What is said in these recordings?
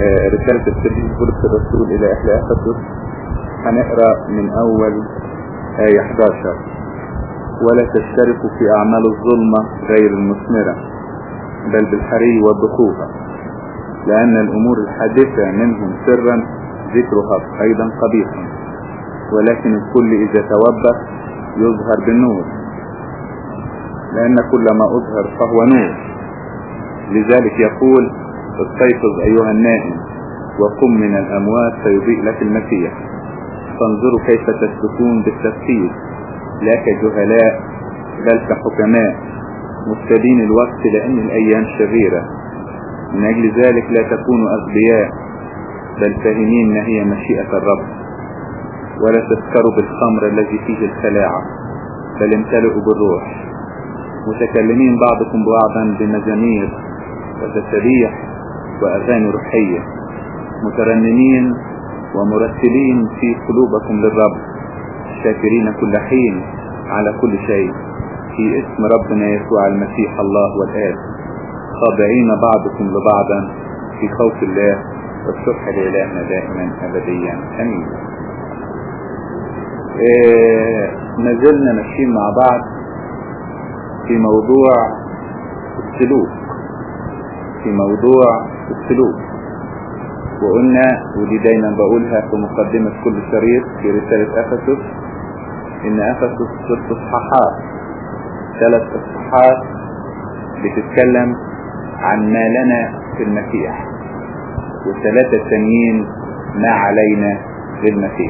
رسالة السيد بولس الرسول إلى أهل أفسس هنقرأ من أول آية 11 ولا تشتركوا في أعمال الظلمة غير المثمرة بل بالحري والضخوفة لأن الأمور الحادثة منهم سرا ذكرها أيضا قبيحا ولكن الكل إذا توبخ يظهر بالنور لأن كل ما أظهر فهو نور لذلك يقول استيقظ أيها النائم وقم من الأموات فيضيء لك المسيح فانظروا كيف تسلكون بالتفكير لا كجهلاء بل كحكماء مفتدين الوقت لأن الأيام شريرة من أجل ذلك لا تكونوا أغبياء بل فاهمين ما هي مشيئة الرب ولا تسكروا بالخمر الذي فيه الخلاعة بل امتلئوا بالروح متكلمين بعضكم بعضا بمزامير وتسبيح وأغاني روحية مترنمين ومرتلين في قلوبكم للرب شاكرين كل حين على كل شيء في اسم ربنا يسوع المسيح الله والآب خاضعين بعضكم لبعضا في خوف الله والصبح لإلهنا دائما أبديا أمين إيه ما زلنا ماشيين مع بعض في موضوع السلوك في موضوع السلوك وقلنا ودي دايما بقولها في مقدمة كل شريط في رسالة أفسس إن أفسس ست إصحاحات ثلاث إصحاحات بتتكلم عن ما لنا في المسيح والثلاثة التانيين ما علينا للمسيح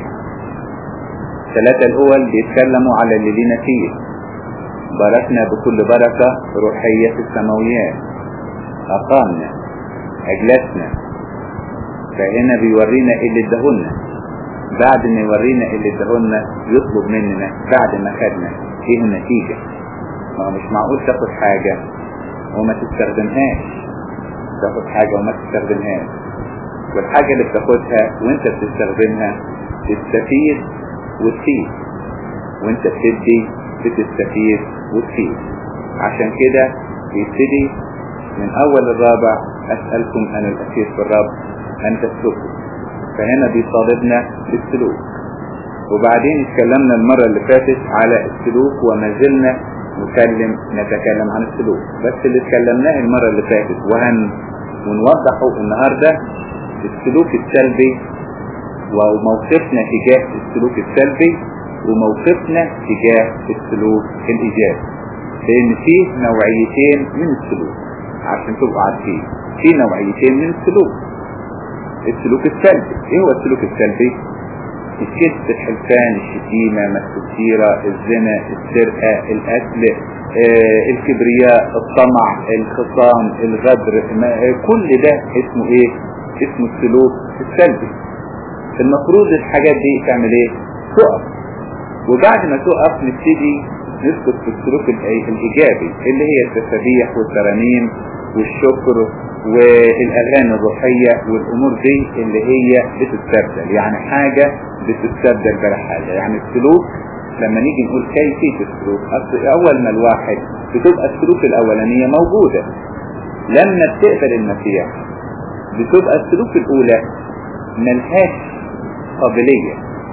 الثلاثة الأول بيتكلموا على اللي لنا فيه باركنا بكل بركة روحية في السماويات أقامنا أجلسنا فهنا بيورينا اللي ادهولنا بعد ما يورينا اللي ادهولنا يطلب مننا بعد ما خدنا ايه النتيجة ما هو مش معقول تاخد حاجة وما تستخدمهاش تاخد حاجة وما تستخدمهاش والحاجة اللي بتاخدها وانت بتستخدمها تستفيد وتفيد وانت بتدي بتستفيد وتفيد عشان كده يبتدي من اول الرابع اسألكم انا الاخير في الرب ان تسلكوا فهنا بيطالبنا بالسلوك وبعدين اتكلمنا المرة اللي فاتت على السلوك وما زلنا نكلم نتكلم عن السلوك بس اللي اتكلمناه المرة اللي فاتت وهن ونوضحه النهاردة السلوك السلبي وموقفنا تجاه السلوك السلبي وموقفنا تجاه السلوك الإيجابي لأن فيه نوعيتين من السلوك عشان تبقوا عارفين في نوعيتين من السلوك السلوك السلبي ايه هو السلوك السلبي الكذب الحلفان الشتيمة مس السيرة الزنا السرقة القتل آه الكبرياء الطمع الخصام الغدر كل ده اسمه ايه اسمه السلوك السلبي المفروض الحاجات دي تعمل ايه تقف وبعد ما تقف نبتدي نسكت في السلوك الايجابي اللي هي التسابيح والترانيم والشكر والاغاني الروحية والامور دي اللي هي بتستبدل يعني حاجة بتستبدل بلا حاجة يعني السلوك لما نيجي نقول كيفية السلوك اول ما الواحد بتبقى السلوك الاولانية موجودة لما بتقبل المسيح بتبقى السلوك الاولى ملهاش قابلية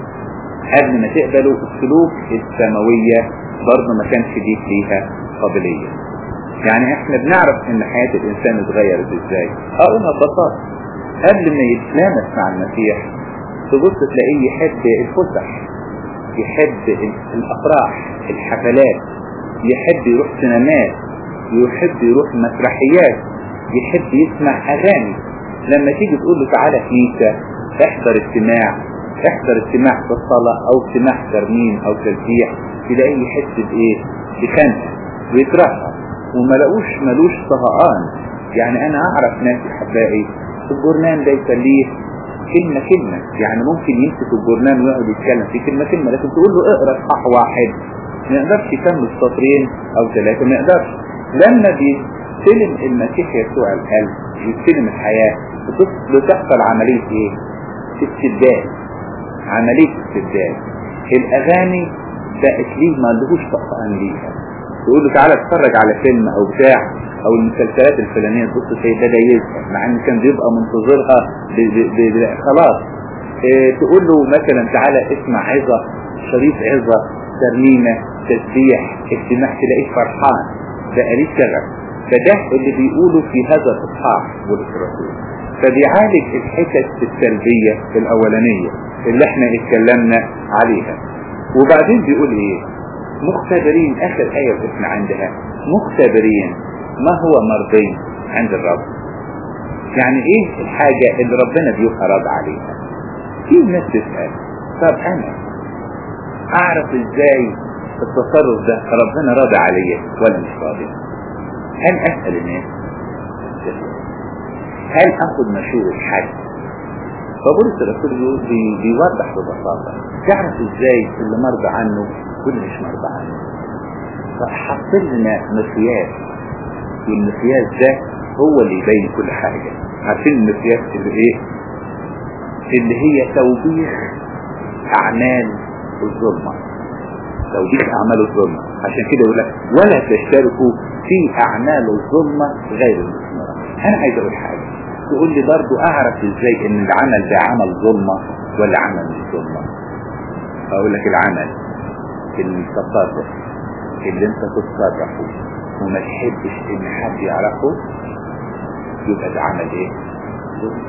قبل ما تقبلوا السلوك السماوية برضه ما كانش دي فيها قابلية يعني احنا بنعرف ان حياة الانسان اتغيرت ازاي اقولها ببساطة قبل ما يتلامس مع المسيح تبص تلاقيه يحب الفسح يحب الافراح الحفلات يحب يروح سينمات يحب يروح مسرحيات يحب يسمع اغاني لما تيجي تقول له تعالى كنيسة احضر اجتماع احضر اجتماع في الصلاة او اجتماع ترنيم او تسبيح تلاقيه يحس بايه بخنقة ويكرهها وما لقوش ملوش طهقان يعني انا اعرف ناس احبائي الجرنان ده يسليه كلمة كلمة يعني ممكن يمسك الجرنان ويقعد يتكلم في كلمة كلمة لكن تقول له اقرا اصحاح واحد ما يقدرش يكمل سطرين او ثلاثة ما يقدرش لما بيستلم المسيح يسوع القلب يستلم الحياة بتحصل عملية ايه استبدال عملية استبدال الاغاني بقت ليه ما لهوش طقطقان ليها تقول له تعالى اتفرج على فيلم او بتاع او المسلسلات الفلانية تبص تلاقي بدا يزهق مع ان كان بيبقى منتظرها ب ب ب ب خلاص اه تقول له مثلا تعالى اسمع عظة شريط عظة ترنيمة تسبيح اجتماع تلاقيه فرحان ده قريب شغف فده اللي بيقوله في هذا الاصحاح بولس الرسول فبيعالج الحتت السلبية الاولانية اللي احنا اتكلمنا عليها وبعدين بيقول ايه مختبرين اخر اية وقفنا عندها مختبرين ما هو مرضي عند الرب يعني ايه الحاجة اللي ربنا بيبقى راضي عليها في ناس تسأل طب انا اعرف ازاي التصرف ده ربنا راضي عليا ولا مش راضي هل اسأل الناس هل اخد مشورة حد فبولس الرسول بي بيوضح ببساطة تعرف ازاي اللي مرضى عنه واللي مش مرضى عنه فحط لنا مقياس والمقياس ده هو اللي يبين كل حاجة عارفين المقياس اللي ايه اللي هي توبيخ اعمال الظلمة توبيخ اعمال الظلمة عشان كده يقول لك ولا تشتركوا في اعمال الظلمة غير المثمرة انا عايز اقول حاجة تقول لي برضو اعرف ازاي ان العمل ده عمل ظلمة ولا عمل مش ظلمة اقول لك العمل التصرف اللي انت تتصرفه وما تحبش ان حد يعرفه يبقى ده عمل ايه ظلم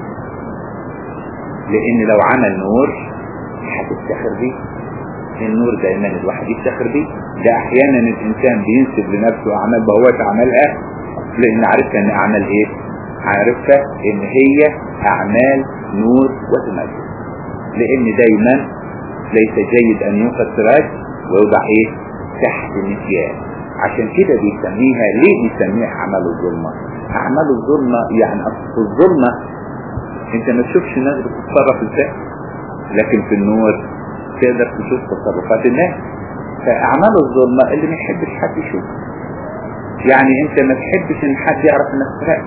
لان لو عمل نور هتفتخر بيه النور دايما الواحد يفتخر بيه ده احيانا الانسان بينسب لنفسه اعمال بهوات عملها لان عارفها ان اعمال ايه عارفها ان هي اعمال نور وتميز لان دايما ليس جيد ان يوقف سراج ويوضع ايه تحت مكيال عشان كده بيسميها ليه بيسميها اعمال الظلمة اعمال الظلمة يعني اصل الظلمة انت ما تشوفش الناس بتتصرف ازاي لكن في النور تقدر تشوف تصرفات الناس فاعمال الظلمة اللي ما يحبش حد يشوف يعني انت ما تحبش ان حد يعرف انك سرقت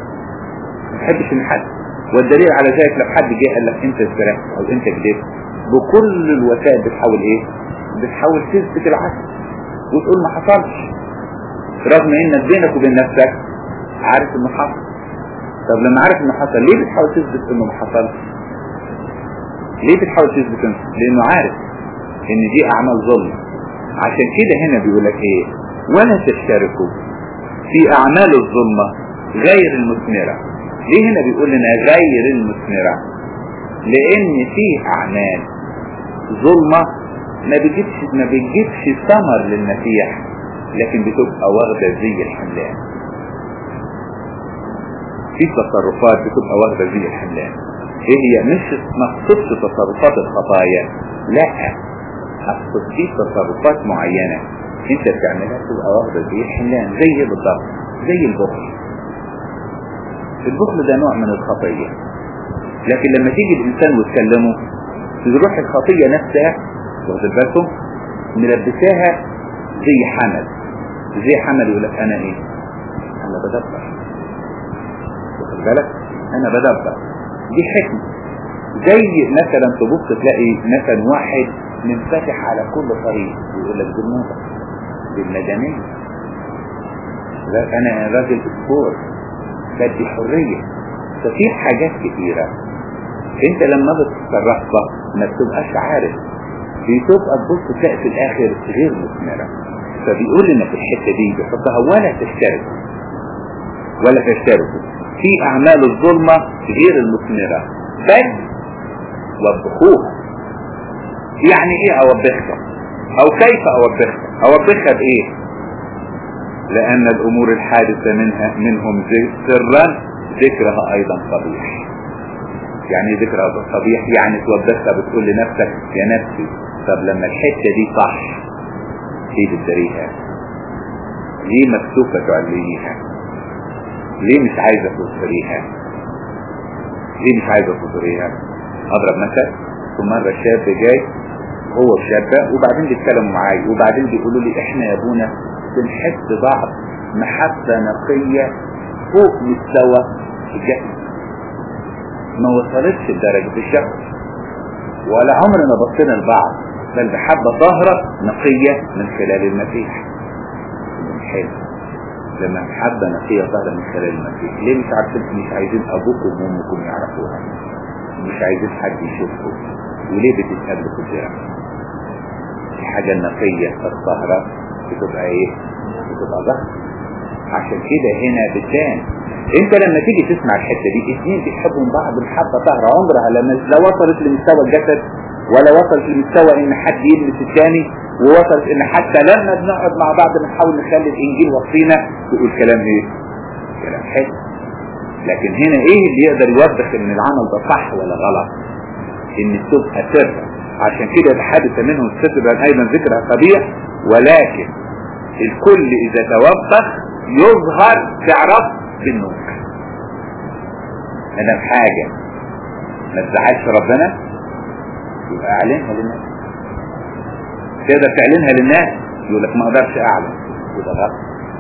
ما تحبش ان حد والدليل على ذلك لو حد جه قال لك انت سرقت او انت كذبت بكل الوسائل بتحاول ايه بتحاول تثبت العكس وتقول ما حصلش رغم انك بينك وبين نفسك عارف انه حصل طب لما عارف انه حصل ليه بتحاول تثبت انه ما حصلش ليه بتحاول تثبت انه لانه عارف ان دي اعمال ظلم عشان كده هنا بيقول لك ايه ولا تشتركوا في اعمال الظلمة غير المثمرة ليه هنا بيقول لنا غير المثمرة لان في اعمال ظلمة ما بتجيبش ما بتجيبش ثمر للمسيح لكن بتبقى واخدة زي الحملان في تصرفات بتبقى واخدة زي الحملان ايه هي مش ما تقصدش تصرفات الخطايا لا اقصد في تصرفات معينة انت بتعملها تبقى واخدة زي الحملان زي ايه بالضبط زي البخل البخل ده نوع من الخطية لكن لما تيجي الانسان وتكلمه تروح الخطية نفسها واخد بالكم ملبساها زي حمل زي حمل يقول لك انا ايه انا بدبر واخد بالك انا بدبر دي حكمة زي مثلا تبص تلاقي مثلا واحد منفتح على كل طريق يقول لك دي الموضة دي المدنية انا راجل اسبور بدي حرية ففي حاجات كتيرة انت لما بتتصرفها ما بتبقاش عارف بتبقى تبص تلاقي في الاخر غير مثمرة فبيقول لنا في الحتة دي بيحطها ولا تشتركوا ولا تشتركوا في اعمال الظلمة غير المثمرة بل وبخوها يعني ايه اوبخها او كيف اوبخها اوبخها بايه لان الامور الحادثة منها منهم سرا ذكرها ايضا قبيح يعني ذكرها قبيح يعني توبخها بتقول لنفسك يا نفسي طب لما الحتة دي صح ايه بتداريها ليه مكسوفة تعلميها ليه مش عايزة تظهريها ليه مش عايزة تظهريها اضرب مثل في مرة شاب جاي هو شابة وبعدين بيتكلموا معايا وبعدين بيقولوا لي احنا يا ابونا بنحب بعض محبة نقية فوق مستوى الجسد ما وصلتش لدرجة الشخص ولا عمرنا بصينا لبعض بل بحبة ظاهرة نقية من خلال المسيح حلو لما محبة نقية ظهر من خلال المسيح ليه مش عارفين مش عايزين ابوكم وامكم يعرفوها مش عايزين حد يشوفكم وليه بتتقابلوا في الجامع الحاجة النقية الطاهرة بتبقى ايه بتبقى ظهر عشان كده هنا بتبان انت لما تيجي تسمع الحتة دي اثنين بيحبوا من بعض محبة طاهرة عمرها لما لا وصلت لمستوى الجسد ولا وصلت لمستوى ان حد يلمس الثاني ووصلت ان حتى لما بنقعد مع بعض بنحاول نخلي الانجيل وصينا تقول كلام ايه كلام حلو لكن هنا ايه اللي يقدر يوضح ان العمل ده صح ولا غلط ان تبقى سر عشان كده تحدث منهم الستر بان ايضا ذكرها قبيح ولكن الكل اذا توبخ يظهر تعرف بالنور انا بحاجة ما تزعلش ربنا يبقى اعلنها للناس تقدر تعلنها للناس يقول لك ما اقدرش اعلن يبقى غلط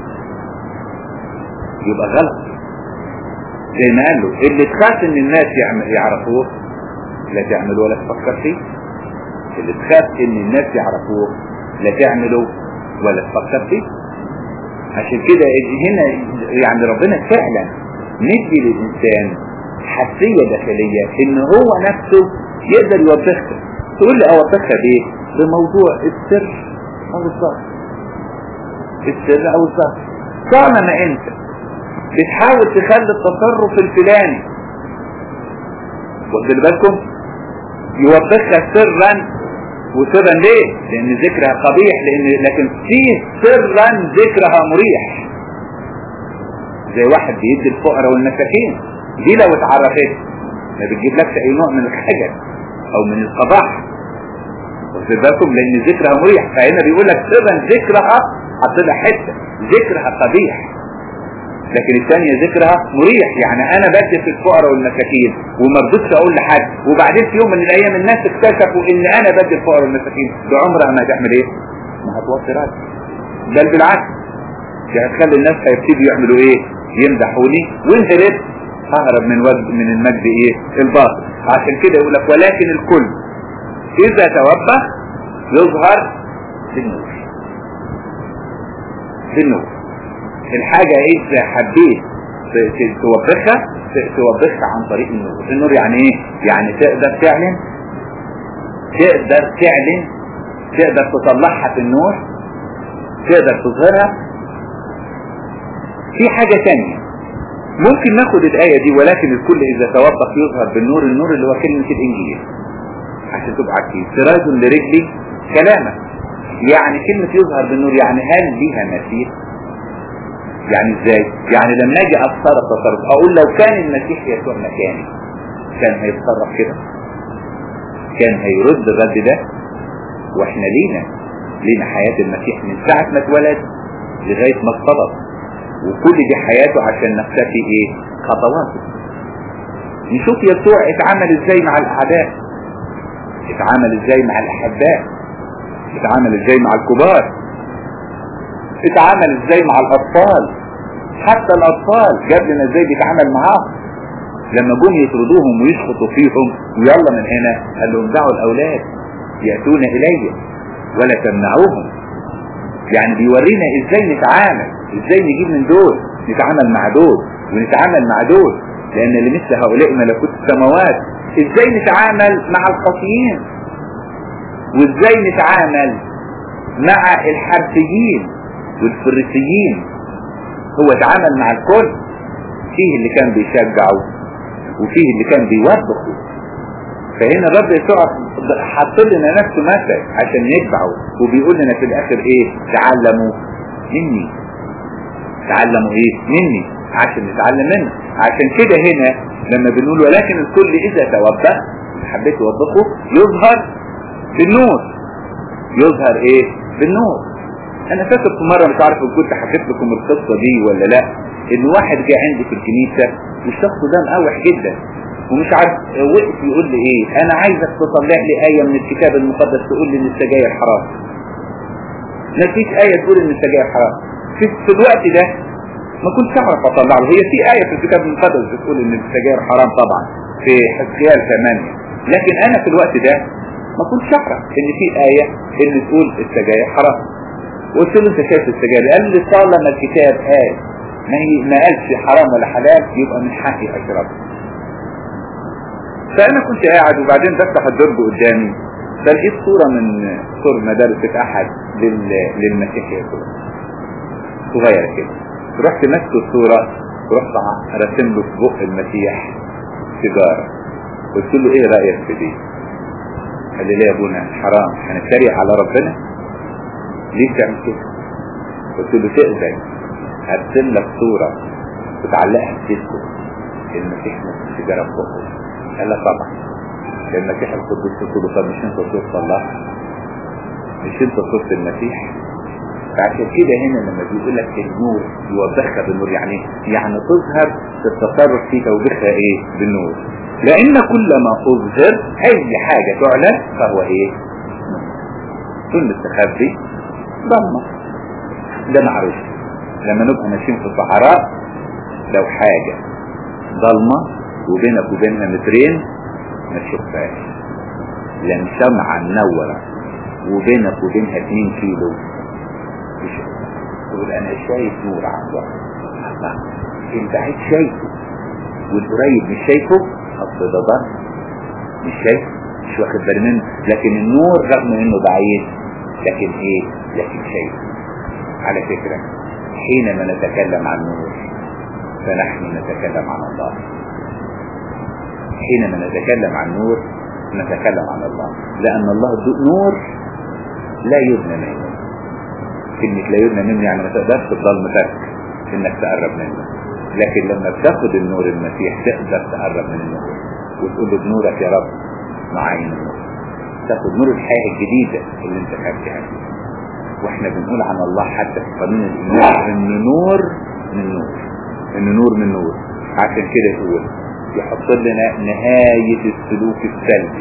يبقى غلط زي ما قال له اللي تخاف ان الناس يعرفوه لا تعمل ولا تفكر فيه اللي تخاف ان الناس يعرفوه لا تعمله ولا تفكر فيه عشان كده هنا يعني ربنا فعلا ندي للإنسان حسية داخلية ان هو نفسه يقدر يوبخها تقول لي اوبخها بايه بموضوع السر او الظهر السر او الظهر طالما انت بتحاول تخلي التصرف الفلاني واخد بالكم يوبخها سرا وسرا ليه لان ذكرها قبيح لان لكن فيه سرا ذكرها مريح زي واحد بيدي الفقراء والمساكين دي لو اتعرفت ما بتجيب لكش اي نوع من الخجل او من القباح واخد بالكم لان ذكرها مريح فهنا بيقول لك سرا ذكرها حطلها حته ذكرها قبيح لكن الثانية ذكرها مريح يعني انا بدي في الفقراء والمساكين وما رضيتش اقول لحد وبعدين في يوم من الايام الناس اكتشفوا ان انا بدي الفقراء والمساكين بعمرها ما هتعمل ايه ما هتوصي راسي بل بالعكس دي هتخلي الناس هيبتدوا يعملوا ايه يمدحوني وان هربت ههرب من وجه من المجد ايه الباطل عشان كده يقول لك ولكن الكل اذا توبخ يظهر في النور في النور الحاجة اذا حبيت توبخها توبخها عن طريق النور النور يعني ايه يعني تقدر تعلن تقدر تعلن تقدر تطلعها في النور تقدر تظهرها في حاجة تانية ممكن ناخد الآية دي ولكن الكل إذا توبخ يظهر بالنور النور اللي هو كلمة الإنجيل عشان تبقى عارفين سراج لرجلي كلامك يعني كلمة يظهر بالنور يعني هل ليها مثيل يعني ازاي يعني لما اجي اتصرف تصرف اقول لو كان المسيح يسوع مكاني كان هيتصرف كده كان هيرد الرد ده واحنا لينا لينا حياة المسيح من ساعة ما اتولد لغاية ما اتصلب وكل دي حياته عشان نختفي ايه خطواته نشوف يسوع اتعامل ازاي مع الاعداء اتعامل ازاي مع الاحباء اتعامل ازاي مع الكبار اتعامل ازاي مع الاطفال حتى الاطفال جاب لنا ازاي بيتعامل معاهم لما جم يطردوهم ويسقطوا فيهم ويلا من هنا قال لهم دعوا الاولاد ياتون الي ولا تمنعوهم يعني بيورينا ازاي نتعامل ازاي نجيب من دول نتعامل مع دول ونتعامل مع دول لان لمثل هؤلاء ملكوت السماوات ازاي نتعامل مع الخاطئين وازاي نتعامل مع الحرفيين والفريسيين هو اتعامل مع الكل فيه اللي كان بيشجعه وفيه اللي كان بيوبخه فهنا الرب يسوع حط لنا نفسه مثل عشان نتبعه وبيقول لنا في الاخر ايه تعلموا مني تعلموا ايه مني عشان نتعلم منه عشان كده هنا لما بنقول ولكن الكل اذا توبخ حبيت توبخه يظهر بالنور يظهر ايه بالنور انا فاكر في مرة مش عارف ان كنت حكيت لكم القصة دي ولا لا ان واحد جه عندي في الكنيسة والشخص ده مقاوح جدا ومش عارف وقف يقول لي ايه انا عايزك تطلع لي آية من الكتاب المقدس تقول لي ان السجاير حرام ما فيش آية تقول ان السجاير حرام في, في الوقت ده ما كنتش اعرف اطلع له هي في آية في الكتاب المقدس بتقول ان السجاير حرام طبعا في حزقيال 8 لكن انا في الوقت ده ما كنتش اعرف ان في آية اللي تقول السجاير حرام قلت له انت شايف السجاير قال لي طالما الكتاب قال ما هي ما قالش حرام ولا حلال يبقى من حقي اشربه فانا كنت قاعد وبعدين بفتح الدرج قدامي فلقيت صورة من صور مدارس احد لل... للمسيح يسوع صغيرة كده رحت ماسك الصورة رحت رسم له في بق المسيح سيجارة قلت له ايه رأيك في دي قال لي ليه يا ابونا حرام هنتريق على ربنا ليه تعمل كده قلت له تقبل ارسم لك صورة وتعلقها في ديسكو المسيح ماسك سيجارة في بقه قال لك طبعا المسيح القدوس قلت له طب مش انت صورة الله مش انت صورة المسيح فعشان كده هنا لما بيقول لك النور يوضحها بالنور يعني يعني تظهر التصرف في توبيخها ايه بالنور لان كل ما اظهر اي حاجة تعلن فهو ايه ثم التخبي ضمة ده معروف لما نبقى ماشيين في الصحراء لو حاجة ضلمة وبينك وبينها مترين ما تشوفهاش لان شمعة منورة وبينك وبينها 2 كيلو تقول انا شايف نور عن الله البعيد شايفه والقريب مش شايفه اصل ده ضل مش شايف مش واخد بالي منه لكن النور رغم انه بعيد لكن ايه لكن شايف على فكرة حينما نتكلم عن نور فنحن نتكلم عن الله حينما نتكلم عن نور نتكلم عن الله لأن الله نور لا يبنى منه كلمة لا يبنى منه يعني ما تقدرش تضل متك انك تقرب منه لكن لما بتاخد النور المسيح تقدر تقرب من النور وتقول له بنورك يا رب معاين النور تاخد نور الحياة الجديدة اللي انت خدتها واحنا بنقول عن الله حتى في قانون الايمان ان نور من نور ان نور من نور عشان كده يقول يحط لنا نهاية السلوك السلبي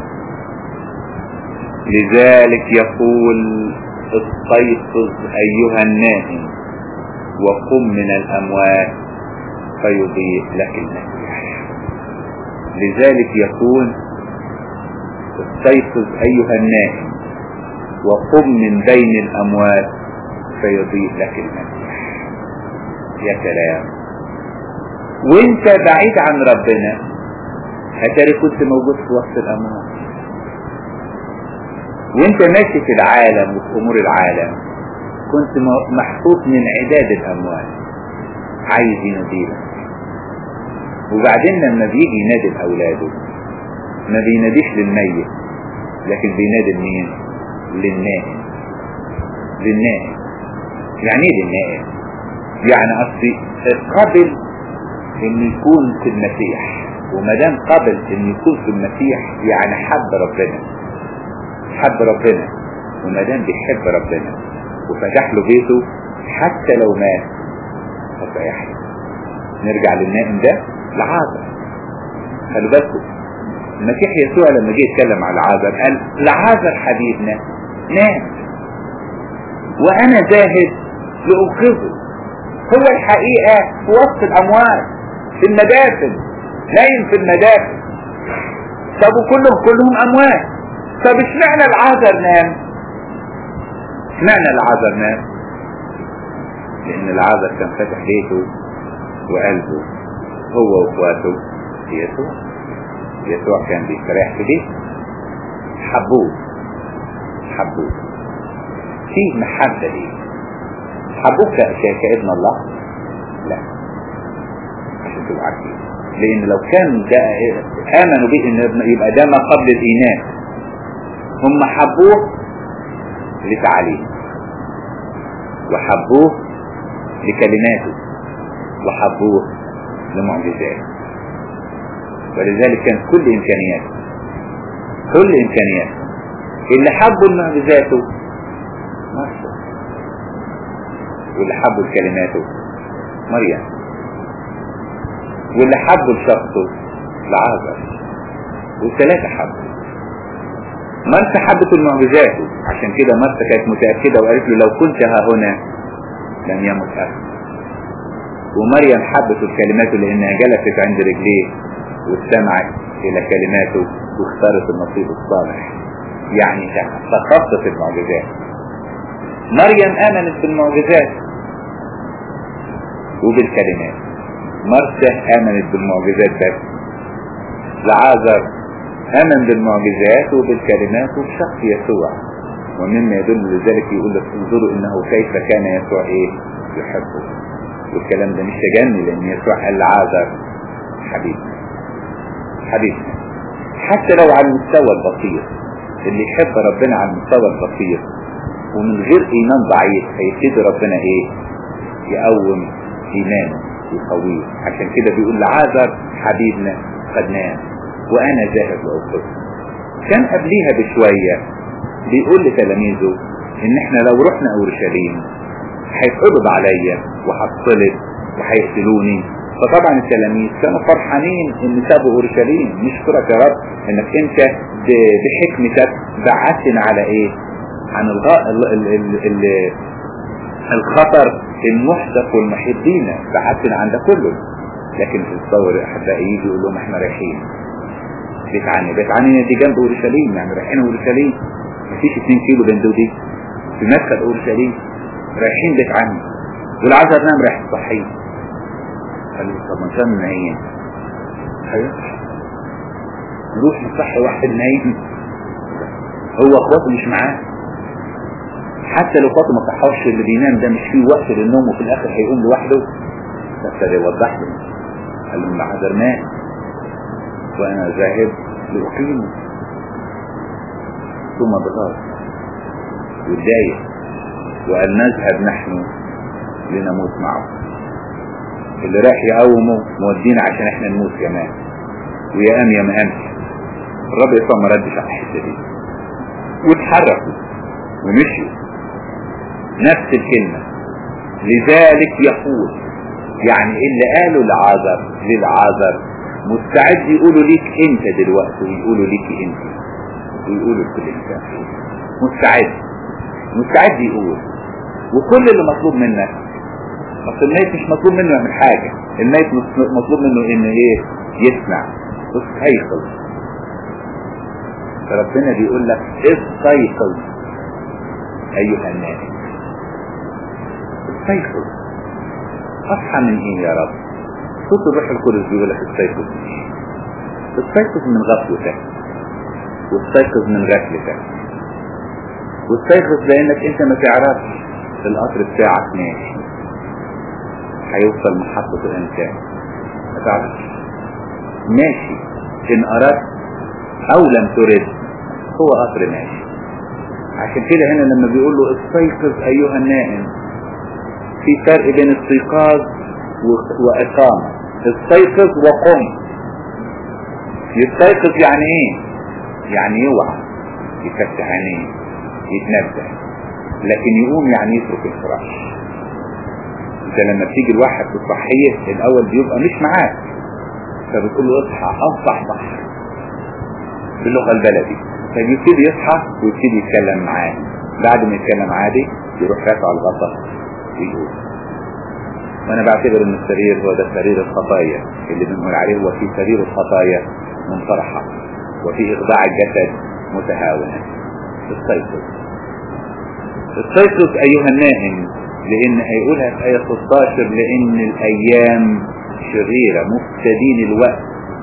لذلك يقول استيقظ أيها النائم وقم من الأموات فيضيء لك المسيح لذلك يقول استيقظ أيها النائم وقم من بين الأموات فيضيء لك المسيح يا كلام وانت بعيد عن ربنا هتاري كنت موجود في وسط الأموات وانت ماشي في العالم وفي امور العالم كنت محطوط من عداد الاموال عايز يناديلك وبعدين لما بيجي ينادي لاولاده ما بيناديش للميت لكن بينادي لمين للنائم للنائم يعني ايه للنائم يعني قصدي قبل ان يكون في المسيح وما دام قبل ان يكون في المسيح يعني حب ربنا حب ربنا وما دام بيحب ربنا وفتح له بيته حتى لو مات فسيحيا نرجع للنائم ده لعازر خلوا بالكم المسيح يسوع لما جه يتكلم على العازر قال لعازر حبيبنا نام وانا ذاهب لأنقذه هو الحقيقة في وسط الأموات في المدافن نايم في المدافن طب وكلهم كلهم أموات طب اشمعنى العازر نام اشمعنى العازر نام لان العازر كان فاتح بيته وقلبه هو واخواته يسوع يسوع كان بيستريح في بيته حبوه حبوه في محبة ليه حبوه كابن الله لا عشان تبقوا عارفين لان لو كان ده امنوا به ان يبقى ده ما قبل الايمان هم حبوه لتعاليم وحبوه لكلماته وحبوه لمعجزاته ولذلك كان كل امكانياته كل امكانياته اللي حبوا لمعجزاته مرسى واللي حبوا لكلماته مريم واللي حبوا لشخصه لعازر والثلاثة حبوا مرسى حبت المعجزات عشان كده مرسى كانت متأكدة وقالت له لو كنت ها هنا لم يمت أبدا ومريم حبت الكلمات لأنها جلست عند رجليه واستمعت إلى كلماته واختارت النصيب الصالح يعني تخصصت المعجزات مريم آمنت بالمعجزات وبالكلمات مرسى آمنت بالمعجزات بس لعازر آمن بالمعجزات وبالكلمات وبشخص يسوع ومما يدل لذلك يقول لك انظروا انه كيف كان يسوع ايه يحبه والكلام ده مش تجني لان يسوع قال لعازر حبيبنا حبيبنا حتى لو على المستوى البسيط اللي يحب ربنا على المستوى البسيط ومن غير ايمان ضعيف هيبتدي ربنا ايه يقوم ايمانه يقويه عشان كده بيقول لعازر حبيبنا قد نام وانا ذاهب لاوقظه كان قبليها بشوية بيقول لتلاميذه ان احنا لو رحنا اورشليم هيتقبض عليا وهتصلب وهيقتلوني فطبعا التلاميذ كانوا فرحانين ان سابوا اورشليم نشكرك يا رب انك انت بحكمتك بعثنا على ايه عن الغاء ال ال ال ال الخطر المحدث والمحيط بينا بعثنا عن ده كله لكن في التصور احبائي يجي يقول لهم احنا رايحين بيت عني بيت عني دي جنب اورشليم يعني رايحين اورشليم مفيش 2 كيلو بين دول في مدخل اورشليم رايحين بيت عني والعذر نام رايح الصحيح قال لي طب ما كان نايم هيصحى نروح نصحي واحد نايم هو اخواته مش معاه حتى لو اخواته ما صحوش اللي بينام ده مش فيه وقت للنوم وفي الاخر هيقوم لوحده فابتدى يوضح له قال له العذر مات وانا ذاهب لاقيمه ثم ضغط واتضايق وقال نذهب نحن لنموت معه اللي راح يقومه مودينا عشان احنا نموت كمان ويا قام يا ما قامش الرب يسوع ما ردش على الحته دي واتحركوا ومشيوا نفس الكلمة لذلك يقول يعني اللي قالوا لعازر للعازر مستعد يقولوا ليك انت دلوقتي ويقولوا ليك انت ويقولوا لكل انسان مستعد مستعد يقول وكل اللي مطلوب منك اصل الميت مش مطلوب منه يعمل حاجة الميت مطلوب منه ان ايه يسمع استيقظ فربنا بيقول لك استيقظ ايها الناس استيقظ اصحى من ايه يا رب صوت الروح القدس بيقول لك استيقظ استيقظ من غفلتك واستيقظ من غفلتك واستيقظ لانك انت ما تعرفش القطر بتاعك ماشي هيوصل محطة الانسان ما تعرفش ماشي ان اردت او لم ترد هو قطر ماشي عشان كده هنا لما بيقول له استيقظ ايها النائم في فرق بين استيقاظ واقامة استيقظ وقم يستيقظ يعني ايه يعني يوعى يفتح عينيه يتنبه لكن يقوم يعني يترك الفراش انت لما بتيجي الواحد تصحيه الاول بيبقى مش معاك فبتقول له اصحى اصح بحر باللغة البلدي فبيبتدي يصحى ويبتدي يتكلم معاه بعد ما يتكلم عادي يروح رافع الغطا ويقول وانا بعتبر ان السرير هو ده سرير الخطايا اللي بنقول عليه هو في سرير الخطايا منطرحة وفي اخضاع الجسد متهاونا استيقظ استيقظ ايها النائم لان هيقولها في آية 16 لان الايام شريرة مفتدين الوقت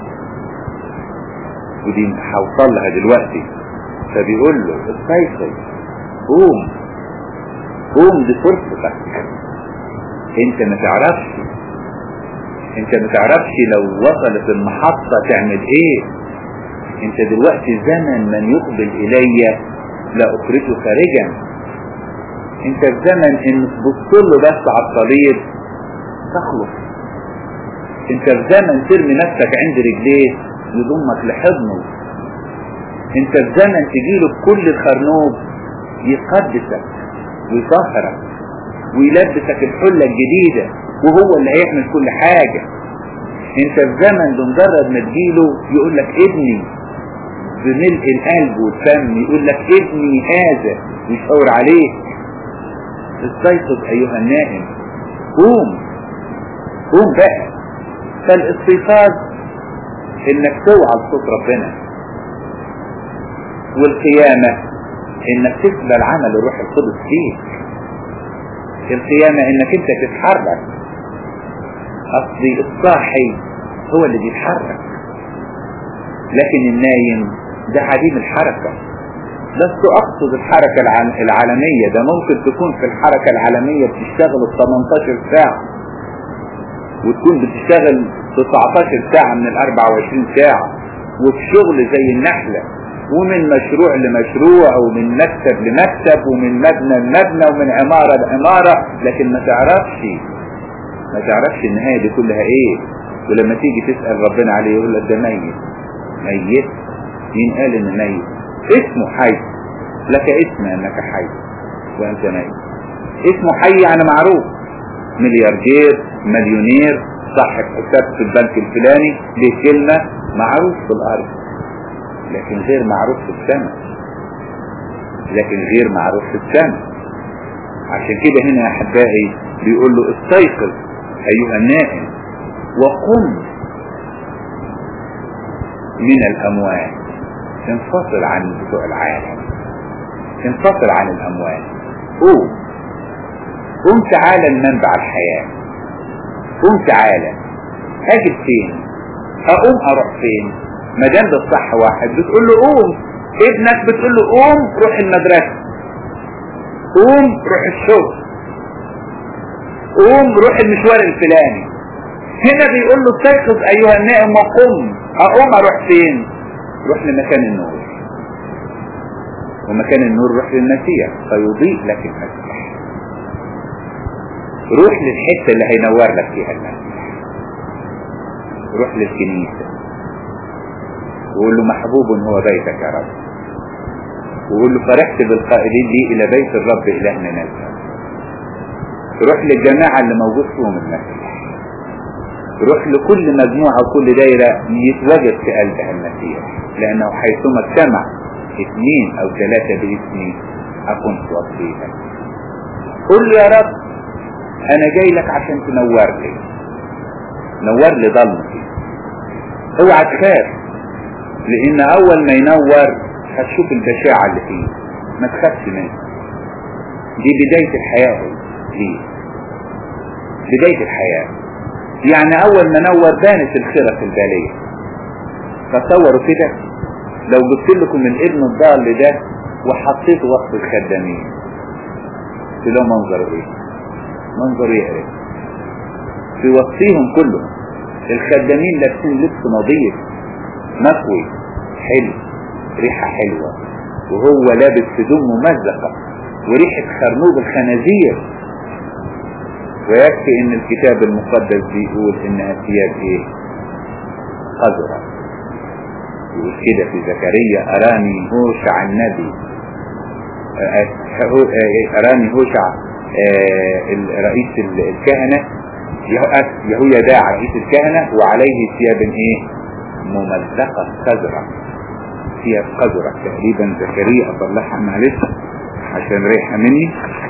ودي هوصل لها دلوقتي فبيقول له استيقظ قوم قوم دي فرصتك انت ما تعرفش انت ما تعرفش لو وصلت المحطة تعمل ايه انت دلوقتي زمن من يقبل الي لا اخرجه خارجا انت في زمن ان تبص له بس على الصليب تخلص انت في زمن ترمي نفسك عند رجليه يضمك لحضنه انت في زمن تجيله بكل الخرنوب يقدسك ويطهرك ويلبسك الحلة الجديدة وهو اللي هيعمل كل حاجة انت في زمن بمجرد ما تجيله يقول لك ابني بملء القلب والفم يقول لك ابني هذا ويشاور عليك استيقظ ايها النائم قوم قوم بقى فالاستيقاظ انك توعى لصوت ربنا والقيامة انك تقبل عمل الروح القدس فيك القيامة انك انت تتحرك قصدي الصاحي هو اللي بيتحرك لكن النايم ده عديم الحركة لست أقصد الحركة العالمية ده ممكن تكون في الحركة العالمية بتشتغل 18 ساعة وتكون بتشتغل 19 ساعة من ال 24 ساعة وفي شغل زي النحلة ومن مشروع لمشروع ومن مكتب لمكتب ومن مبنى لمبنى ومن عمارة لعمارة لكن ما تعرفش ما تعرفش النهاية دي كلها ايه ولما تيجي تسأل ربنا عليه يقول لك ده ميت ميت مين قال ان ميت اسمه حي لك اسم انك حي وانت ميت اسمه حي يعني معروف ملياردير مليونير صاحب حساب في البنك الفلاني دي كلمة معروف في الارض لكن غير معروف في السماء لكن غير معروف في السماء عشان كده هنا يا احبائي بيقول له استيقظ ايها النائم وقم من الاموات انفصل عن بتوع العالم انفصل عن الاموات قوم قوم تعالى لمنبع الحياة قوم تعالى اجد فين اقوم اروح فين ما دام ده الصح واحد بتقول له قوم ابنك بتقول له قوم روح المدرسة قوم روح الشغل قوم روح المشوار الفلاني هنا بيقول له استيقظ ايها النائم وقم اقوم اروح فين روح لمكان النور ومكان النور روح للمسيح فيضيء لك المسيح روح للحتة اللي هينور لك فيها المسيح روح للكنيسة وقول له محبوب هو بيتك يا رب وقول له فرحت بالقائلين لي الى بيت الرب الهنا نزل روح للجماعة اللي موجود فيهم المسيح روح لكل مجموعة وكل دايرة يتوجد في قلبها المسيح لأنه حيثما اجتمع اثنين أو ثلاثة باسمي أكون في وسطيهم قل له يا رب أنا جاي لك عشان تنور لي نور لي ضلمتي اوعى تخاف لأن أول ما ينور هتشوف البشاعة اللي فيه ما تخافش منه دي بداية الحياة دي بداية الحياة يعني اول ما نور بانت الخيرة في البالية تصوروا كده لو جبت لكم الابن الضال ده وحطيته وسط الخدامين تلاقوا منظر ايه منظر يقرف في وسطيهم كلهم الخدامين لابسين لبس نظيف مكوي حلو ريحة حلوة وهو لابس هدوم ممزقة وريحة خرنوب الخنازير ويكفي ان الكتاب المقدس بيقول انها ثياب ايه خضرة يقول كده في زكريا اراني هوشع النبي اراني هوشع رئيس الكهنة يهويا داع رئيس الكهنة وعليه ثياب ايه ممزقة خضرة ثياب خضرة تقريبا زكريا اطلعها معلش عشان ريحة مني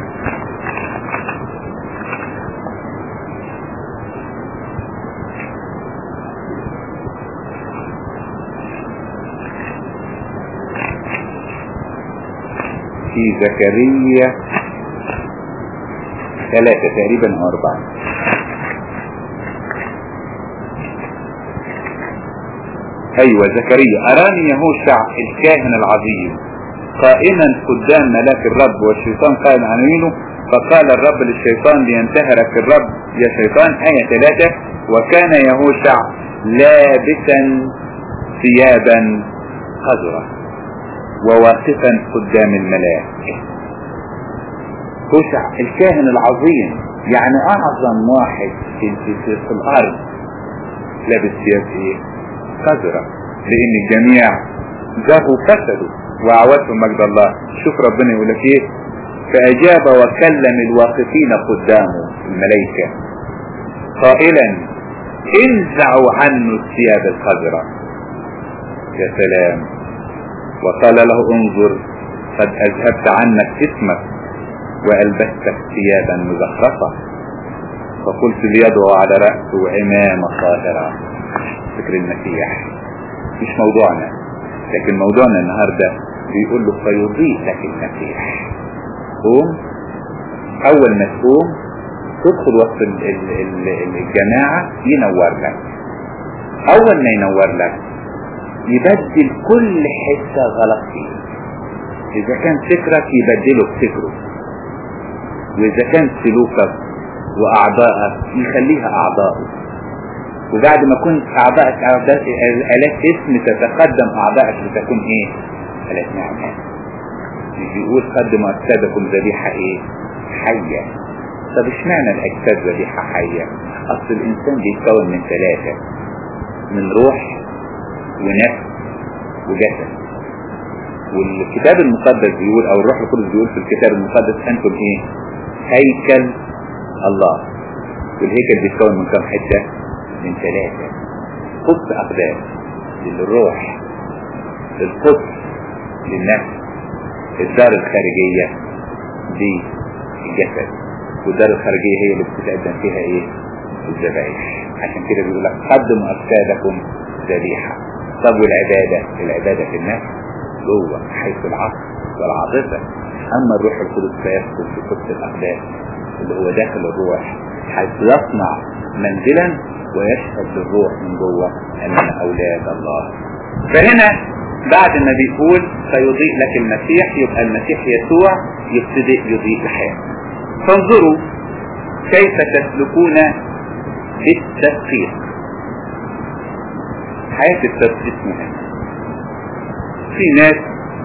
في زكريا ثلاثة تقريبا أو أربعة أيوة زكريا أراني يهوشع الكاهن العظيم قائما قدام ملاك الرب والشيطان قائم عن يمينه فقال الرب للشيطان لينتهرك الرب يا شيطان آية ثلاثة وكان يهوشع لابسا ثيابا خضرا وواقفا قدام الملاك هوشع الكاهن العظيم يعني اعظم واحد في, في, في, في الارض لابس ثياب ايه خضرا لان الجميع ذهبوا فسدوا وعوتهم مجد الله شوف ربنا يقول لك ايه فاجاب وكلم الواقفين قدامه الملائكه قائلا انزعوا عنه الثياب الخضراء يا سلام وقال له انظر قد اذهبت عنك اسمك والبستك ثيابا مزخرفة فقلت ليضع على رأسه عمامة طاهرة فكر المسيح مش موضوعنا لكن موضوعنا النهاردة بيقول له فيضيء لك المسيح قوم اول ما تقوم تدخل وسط ال- ال- ال- الجماعة ينور لك اول ما ينور لك يبدل كل حتة غلط فيه اذا كان فكرك يبدله بفكره واذا كان سلوكك واعضائك يخليها اعضائه وبعد ما كنت اعضائك اعضاء الات اسم تتقدم اعضائك لتكون ايه الات نعمات يجي يقول قدموا اجسادكم ذبيحة ايه حية طب اشمعنى الاجساد ذبيحة حية اصل الانسان بيتكون من ثلاثة من روح ونفس وجسد والكتاب المقدس بيقول او الروح القدس بيقول في الكتاب المقدس انتم ايه هيكل الله والهيكل بيتكون من كم حتة من ثلاثة قدس اقدام للروح القدس للنفس الدار الخارجية دي الجسد والدار الخارجية هي اللي بتتقدم فيها ايه الذبائح عشان كده بيقول لك قدموا اجسادكم ذبيحة طب والعبادة العبادة في النفس جوه حيث العقل والعاطفة اما الروح القدس فيسكن في قدس الاقدام اللي هو داخل الروح حيث يصنع منزلا ويشهد للروح من جوه اننا اولاد الله فهنا بعد ما بيقول سيضيء لك المسيح يبقى المسيح يسوع يبتدئ يضيء الحياة فانظروا كيف تسلكون بالتدقيق حياة التدقيق مهمة في ناس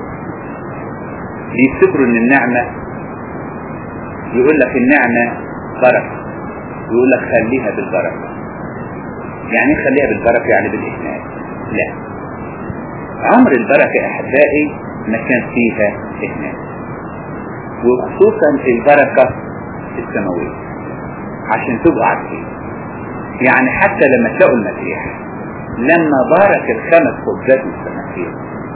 بيفتكروا ان النعمة يقول لك النعمة بركة يقول لك خليها بالبركة يعني ايه خليها بالبركة يعني بالإهمال لا عمر البركة أحبائي ما كان فيها إهمال وخصوصا البركة السماوية عشان تبقوا عارفين يعني حتى لما تلاقوا المسيح لما بارك الخمس خبزات والسماكين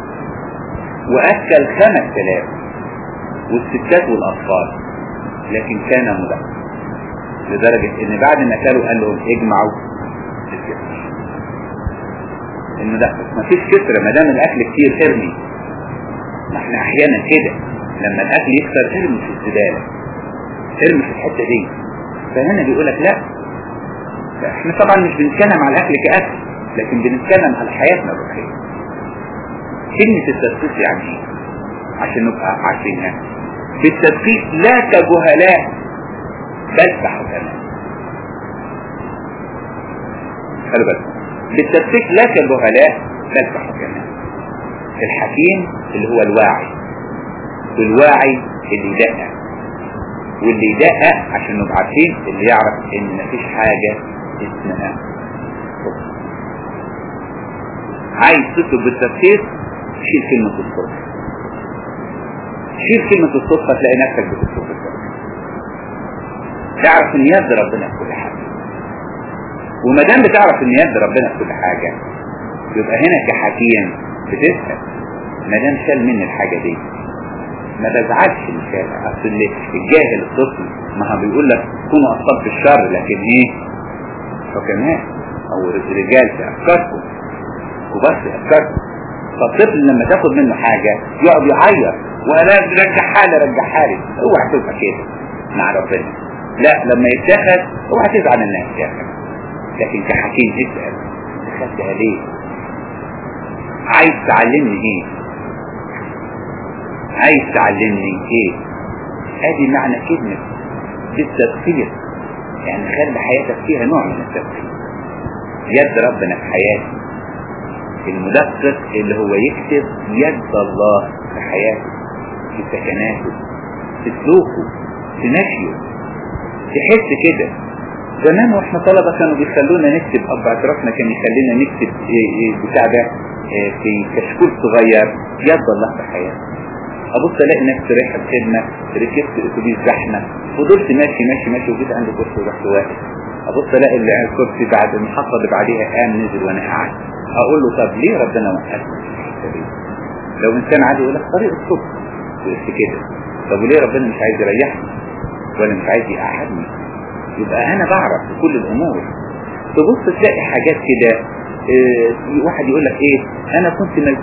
وأكل خمس تلاف والستات والأطفال لكن كان مدقق لدرجة ان بعد ما كانوا قال لهم اجمعوا الكسر المدقق مفيش كسر ما دام الاكل كتير ارمي ما احنا احيانا كده لما الاكل يكسر ارمي في الزبالة ارمي في الحتة دي فهنا بيقول لك لا احنا طبعا مش بنتكلم على الاكل كاكل لكن بنتكلم على حياتنا الروحية كلمة التدقيق يعني ايه عشان نبقى عارفينها بالتدقيق لا كجهلاء بل كحكماء خلوا بالكم بالتدقيق لا كجهلاء بل كحكماء الحكيم اللي هو الواعي والواعي اللي يدقق واللي يدقق عشان نبقى عارفين اللي يعرف ان مفيش حاجة اسمها صدق عايز تطلب بالتدقيق شيل كلمة الصدق شيل كلمة الصدق تلاقي نفسك بتطلب بالتدقيق تعرف ان يد ربنا في كل حاجة وما دام بتعرف ان يد ربنا في كل حاجة يبقى هنا كحكيم بتسأل ما دام شال مني الحاجة دي ما بزعلش من شالها اصل اللي الجاهل الطفل ما هو بيقول لك كونوا اصحاب في الشر لكن ايه حكماء او رجال في افكاركم كبار في افكاركم فالطفل لما تاخد منه حاجة يقعد يعيط وانا رجعها لي رجعها لي اوعى تبقى كده مع ربنا لا لما يتاخد اوعى تزعل انها يتاخد لكن كحكيم اسأل خدتها ليه عايز تعلمني ايه عايز تعلمني ايه ادي معنى كلمة بالتدقيق يعني خلي حياتك فيها نوع من التدقيق يد ربنا في حياتي المدقق اللي هو يكتب يد الله في حياته في سكناته في سلوكه في مشيه تحس كده زمان واحنا طلبة كانوا بيخلونا نكتب اب اعترافنا كان يخلينا نكتب إيه إيه بتاع ده إيه في كشكول صغير يد الله في حياتي ابص الاقي نفسي رايحه بخدمه ركبت اتوبيس زحمه فضلت ماشي ماشي ماشي وجيت عند كرسي ورحت واقف ابص الاقي اللي على الكرسي بعد المحطه اللي بعديها قام نزل وانا قاعد اقول له طب ليه ربنا وقفني في الحته دي لو انسان عادي يقول لك طريق الصبح في كده طب وليه ربنا مش عايز يريحني ولا مش عايز يقعدني يبقى انا بعرف في كل الامور تبص تلاقي حاجات كده اه واحد يقول لك ايه انا كنت مزنوق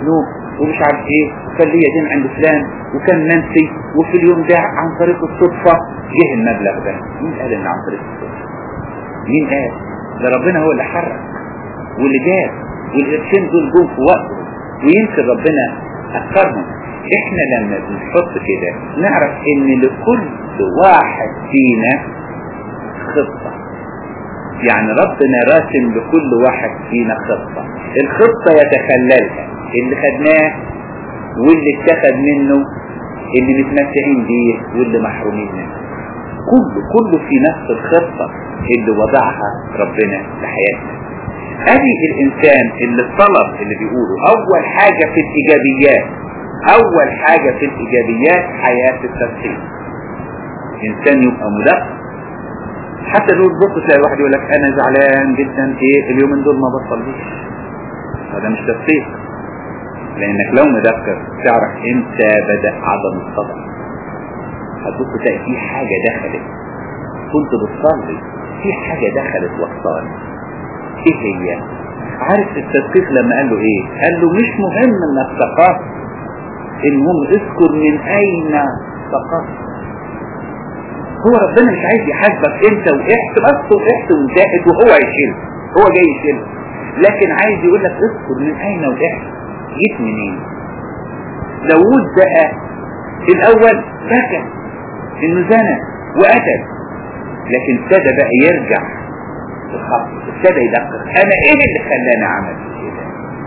ومش عارف ايه وكان ليا دين عند فلان وكان منسي وفي اليوم ده عن طريق الصدفة جه المبلغ ده مين قال ان عن طريق الصدفة مين قال ده ربنا هو اللي حرك واللي جاب والقرشين دول جم في وقته ويمكن ربنا اكثرهم احنا لما بنحط كده نعرف ان لكل واحد فينا خطة يعني ربنا راسم لكل واحد فينا خطة الخطة يتخللها اللي خدناه واللي اتخذ منه اللي متمتعين بيه واللي محرومين منه كله كله في نفس الخطة اللي وضعها ربنا لحياتنا ادي الانسان اللي طلب اللي بيقوله اول حاجة في الايجابيات اول حاجة في الايجابيات حياة التدخين انسان يبقى مدخن حتى لو تبص تلاقي واحد يقول لك انا زعلان جدا ايه اليومين دول ما بصليش هذا مش تصديق لانك لو مذكر تعرف امتى بدأ عدم الصبر هتبص تلاقي في حاجة دخلت كنت بتصلي في حاجة دخلت وصلت ايه هي عارف التدقيق لما قال له ايه قال له مش مهم انك سقطت المهم اذكر من اين سقطت هو ربنا مش عايز يحاسبك انت وقعت بس وقعت وانتهت وهو هيشيل هو جاي يشيل لكن عايز يقول لك اذكر من اين وقعت جيت منين داوود بقى الاول بكى انه زنى وقتل لكن ابتدى بقى يرجع الخط ابتدى يدقق انا ايه اللي خلاني اعمل كده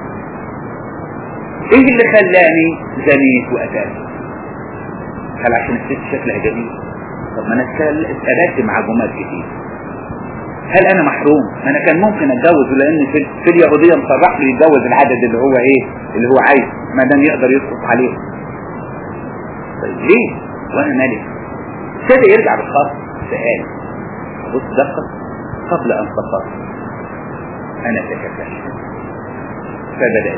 ايه اللي خلاني زنيت وقتلت هل عشان الست شكلها جميل طب ما انا اتقابلت مع جمال كتير هل انا محروم ما انا كان ممكن اتجوز لان في, في اليهودية مصرح له يتجوز العدد اللي هو ايه اللي هو عايز ما دام يقدر يسقط عليه طيب ليه وانا مالك ابتدى يرجع بالخاص سؤال بص دقق قبل ان سقط انا تكفلت فبدأت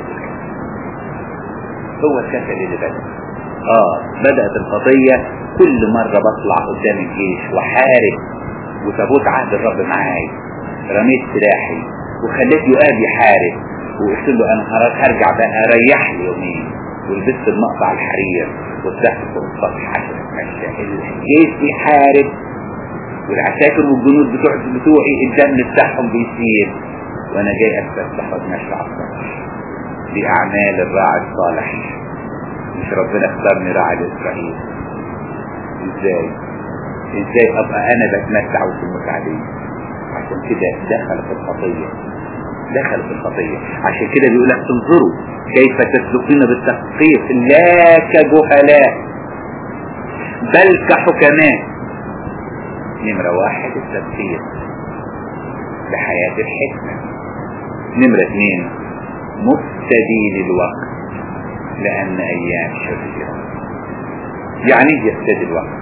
هو الكسل اللي بدأ اه بدأت القضية كل مرة بطلع قدام الجيش وحارب وتابوت عهد الرب معاي رميت سلاحي وخليت يؤاب يحارب وقلت له انا هرجع بقى ريح لي يومين ولبست المقطع الحرير وطلعت فوق السطح عشان اتمشى الجيش بيحارب والعساكر والجنود بتوع بتوعي الدم بتاعهم بيسيل وانا جاي اتفسح واتمشى على السطح دي اعمال الراعي الصالح مش ربنا اختارني راعي لاسرائيل ازاي ازاي ابقى انا بتمتع وسمك عليه عشان كده دخل في الخطية دخل في الخطية عشان كده بيقول لك انظروا كيف تسلكون بالتفقير لا كجهلاء بل كحكماء نمرة واحد التفكير بحياة الحكمة نمرة اثنين مفتدي للوقت لأن أيام شريرة يعني ايه يفتدي الوقت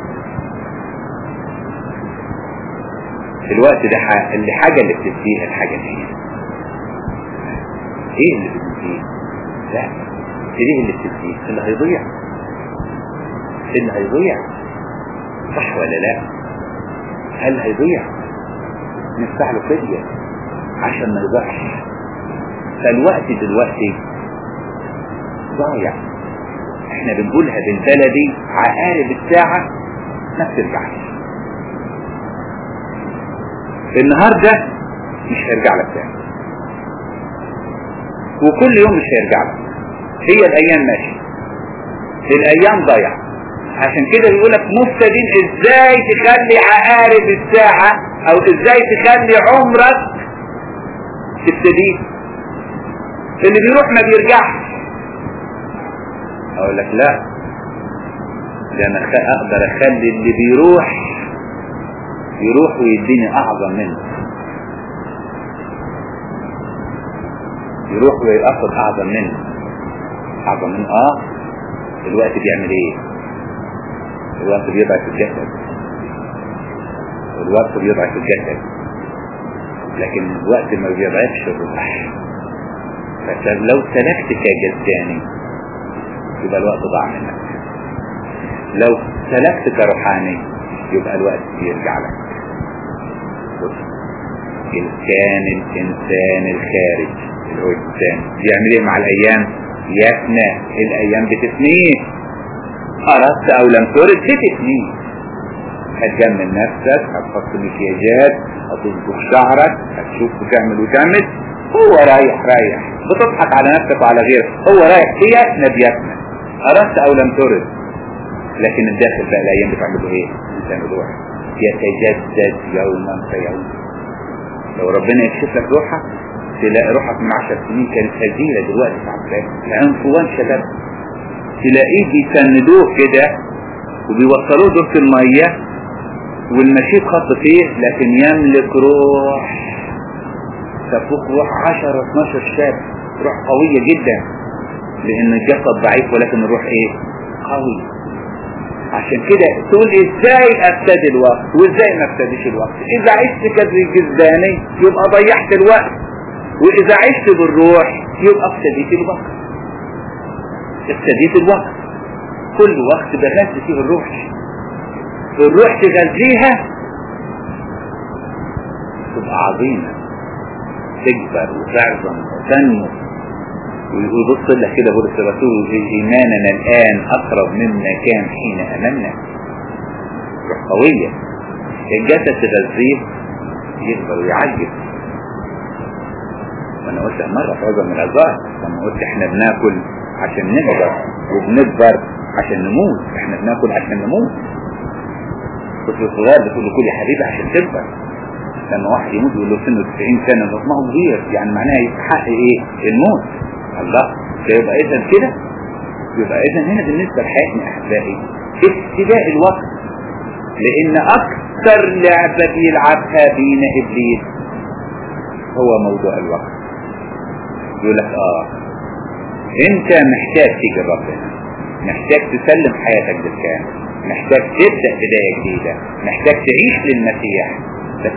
الوقت ده اللي حاجة اللي بتديها الحاجة دي ايه اللي بتديه لا ايه اللي بتديه اللي هيضيع اللي هيضيع صح ولا لا هل هيضيع ندفع له فدية عشان ما يضيعش فالوقت دلوقتي ضايع احنا بنقولها بالبلدي عقارب الساعة ما بترجعش النهاردة مش هيرجع لك تاني وكل يوم مش هيرجع لك هي الايام ماشية الايام ضايعة عشان كده بيقولك مفتدين ازاي تخلي عقارب الساعة او ازاي تخلي عمرك تبتديه اللي بيروح ما بيرجعش اقول لك لا ده انا اقدر اخلي اللي بيروح يروح ويديني اعظم منه يروح ويأخذ اعظم منه اعظم منه اه الوقت بيعمل ايه الوقت بيضعف الجسد الوقت بيضعف الجسد لكن الوقت ما بيضعفش الروح فلو سلكت كجسداني يبقى الوقت ضاع منك لو سلكت كروحاني يبقى الوقت يرجع لك بص كان الانسان الخارج اللي هو الانسان بيعمل ايه مع الايام يفنى الايام بتفنيه اردت او لم ترد بتفنيه هتجمل نفسك هتحط مكياجات هتظبط شعرك هتشوف وتعمل وتعمل هو رايح رايح بتضحك على نفسك وعلى غيرك هو رايح يفنى بيفنى اردت او لم ترد لكن الداخل بقى الايام بتعمله ايه بتعمله يتجدد يوما فيوم لو ربنا يكشف لك روحك تلاقي روحك من عشر سنين كانت هزيلة دلوقتي تعبان عنفوان شباب تلاقيه بيسندوه كده وبيوصلوه دورة المية والمشيط خط فيه لكن يملك روح تفوق روح 10 12 شاب روح قوية جدا لان الجسد ضعيف ولكن الروح ايه قوي عشان كده تقول ازاي ابتدي الوقت وازاي ما ابتديش الوقت اذا عشت كدر الجزداني يبقى ضيعت الوقت واذا عشت بالروح يبقى ابتديت الوقت ابتديت الوقت كل وقت بغذي فيه الروح الروح تغذيها تبقى عظيمة تكبر وتعظم وتنمو ويبص لك كده بولس الرسول إيماننا الآن أقرب مما كان حين أمنا روح قوية الجسد تغذيه يكبر ويعجب وانا قلت مرة في عظم العظام لما قلت احنا بناكل عشان نكبر وبنكبر عشان نموت احنا بناكل عشان نموت طفل صغير بتقول له كل يا حبيبي عشان تكبر لما واحد يموت يقول له سنه 90 سنة ده ما هو كبير يعني معناها يستحق ايه الموت الله فيبقى اذا كده يبقى اذا هنا بالنسبة لحياتنا احبائي ابتداء الوقت لان اكثر لعبة بيلعبها بينا ابليس هو موضوع الوقت يقول لك اه انت محتاج تيجي ربنا محتاج تسلم حياتك بالكامل محتاج تبدأ بداية جديدة محتاج تعيش للمسيح بس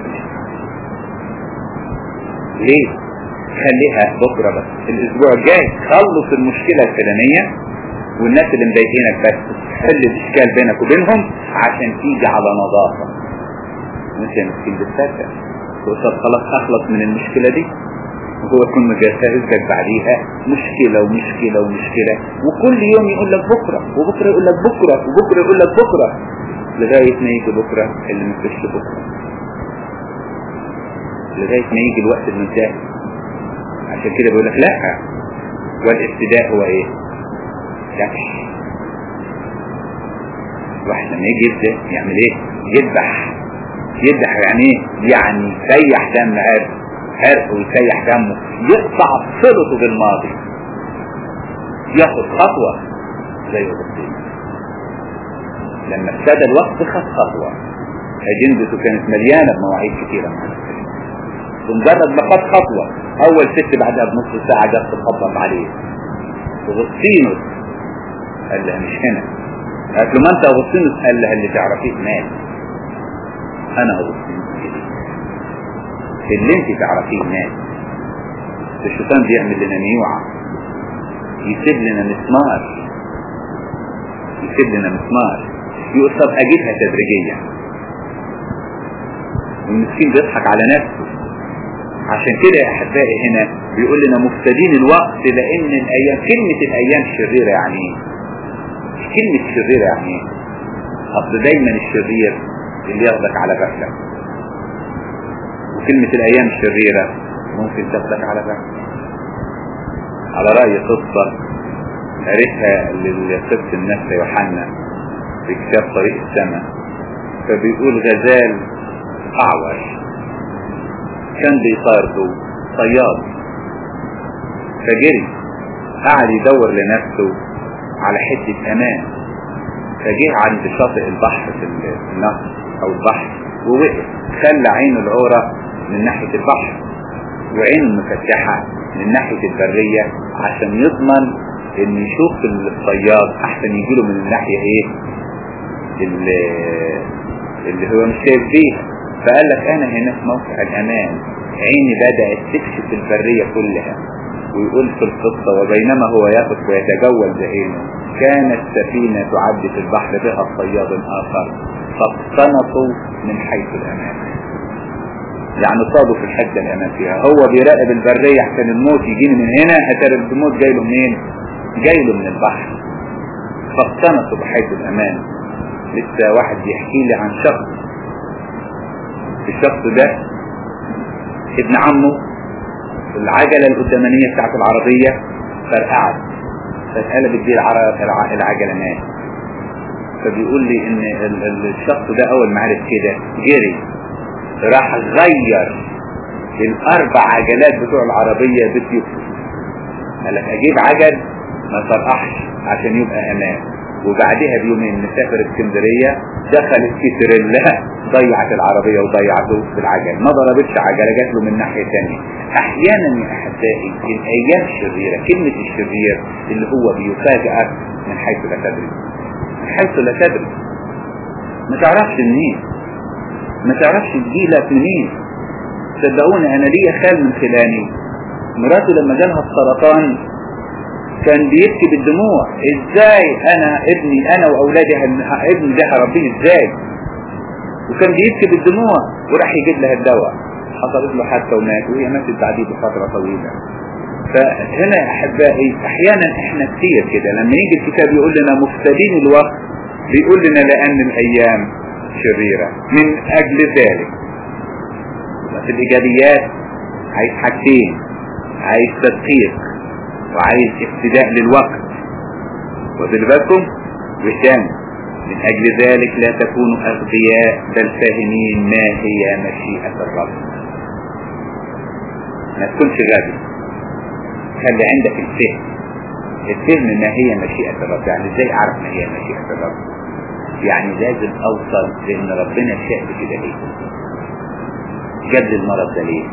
ليه خليها بكرة بس الاسبوع الجاي خلص المشكلة الفلانية والناس اللي مضايقينك بس حل الاشكال بينك وبينهم عشان تيجي على نظافة وانت مسكين بالسكة وصل خلاص اخلص من المشكلة دي وهو يكون مجهزك بعديها مشكلة ومشكلة ومشكلة وكل يوم يقول لك بكرة وبكرة يقول لك بكرة وبكرة يقول لك بكرة لغاية ما يجي بكرة اللي مفيش بكرة لغاية ما يجي الوقت المنتهي عشان كده بيقول لك لا والابتداء هو ايه ذبح الواحد لما يجي يبدأ يعمل ايه يذبح يذبح يعني ايه يعني يسيح دم عرق عرق ويسيح دمه يقطع صلته بالماضي ياخد خطوة زي أغسطين لما ابتدى الوقت خد خطوة أجندته كانت مليانة بمواعيد كثيرة معنا بمجرد ما خد خطوة أول ست بعدها بنص ساعة جت تخبط عليه أغسطينوس قال لها مش هنا قالت له ما أنت أغسطينوس قال لها اللي تعرفيه مات أنا أغسطينوس اللي أنت تعرفيه مات الشيطان بيعمل لنا ميوعة يسيب لنا مسمار يسيب لنا مسمار يقول طب أجيبها تدريجيا والمسكين بيضحك على نفسه عشان كده يا احبائي هنا بيقول لنا مفتدين الوقت لان الايام كلمة الايام الشريرة يعني ايه كلمة شريرة يعني ايه اصل دايما الشرير اللي ياخدك على غفلة وكلمة الايام الشريرة ممكن تاخدك على غفلة على رأي قصة قريتها للقس النفس يوحنا في كتاب طريق السماء فبيقول غزال اعور كان بيطارده صياد فجري قعد يدور لنفسه على حتة امان فجه عند شاطئ البحر في النهر او البحر ووقف خلى عينه العورة من ناحية البحر وعينه المفتحة من ناحية البرية عشان يضمن ان يشوف الصياد احسن يجيله من الناحية ايه اللي, اللي هو مش شايف بيها فقال لك انا هنا في موقع الامان عيني بدأت تكشف البرية كلها ويقول في القصة وبينما هو يقف ويتجول بعينه كانت سفينة تعدي في البحر بها صياد اخر فاقتنطوا من حيث الامان يعني صادوا في الحتة الامان فيها هو بيراقب البرية عشان الموت يجيني من هنا هتر الموت جاي له منين جاي له من البحر فاقتنصوا بحيث الأمان لسه واحد بيحكي لي عن شخص الشخص ده ابن عمه العجلة القدامانية بتاعت العربية فرقعت فاتقلبت بيه العجلة مات فبيقول لي ان الشخص ده اول ما عرف كده جري راح غير الاربع عجلات بتوع العربية بسيوفه قال لك اجيب عجل ما فرقعش عشان يبقى امان وبعدها بيومين مسافر اسكندرية دخل الكيسريلا ضيعت العربية وضيعته بالعجل ما ضربتش عجلة جات له من ناحية تانية احيانا يا احبائي الايام الشريرة كلمة الشرير اللي هو بيفاجئك من حيث لا تدري من حيث لا تدري ما تعرفش منين ما تعرفش تجيلك منين صدقوني انا ليا خال من خلاني مراته لما جالها السرطان كان بيبكي بالدموع ازاي انا ابني انا واولادي ابني ده هربيه ازاي وكان بيبكي بالدموع وراح يجيب لها الدواء حصلت له حادثه ومات وهي ماتت بعديه بفتره طويله فهنا يا احبائي احيانا احنا كتير كده لما يجي الكتاب يقول لنا مفتدين الوقت بيقول لنا لان الايام شريره من اجل ذلك في الايجابيات عايز حاجتين عايز تدقيق وعايز افتداء للوقت وخلي بالكم وثاني من اجل ذلك لا تكونوا اغبياء بل فاهمين ما هي مشيئة الرب ما تكونش غبي خلي عندك الفهم الفهم ما هي مشيئة الرب يعني ازاي اعرف ما هي مشيئة الرب يعني لازم اوصل لان ربنا شاء بكده ليه جاب لي المرض ده ليه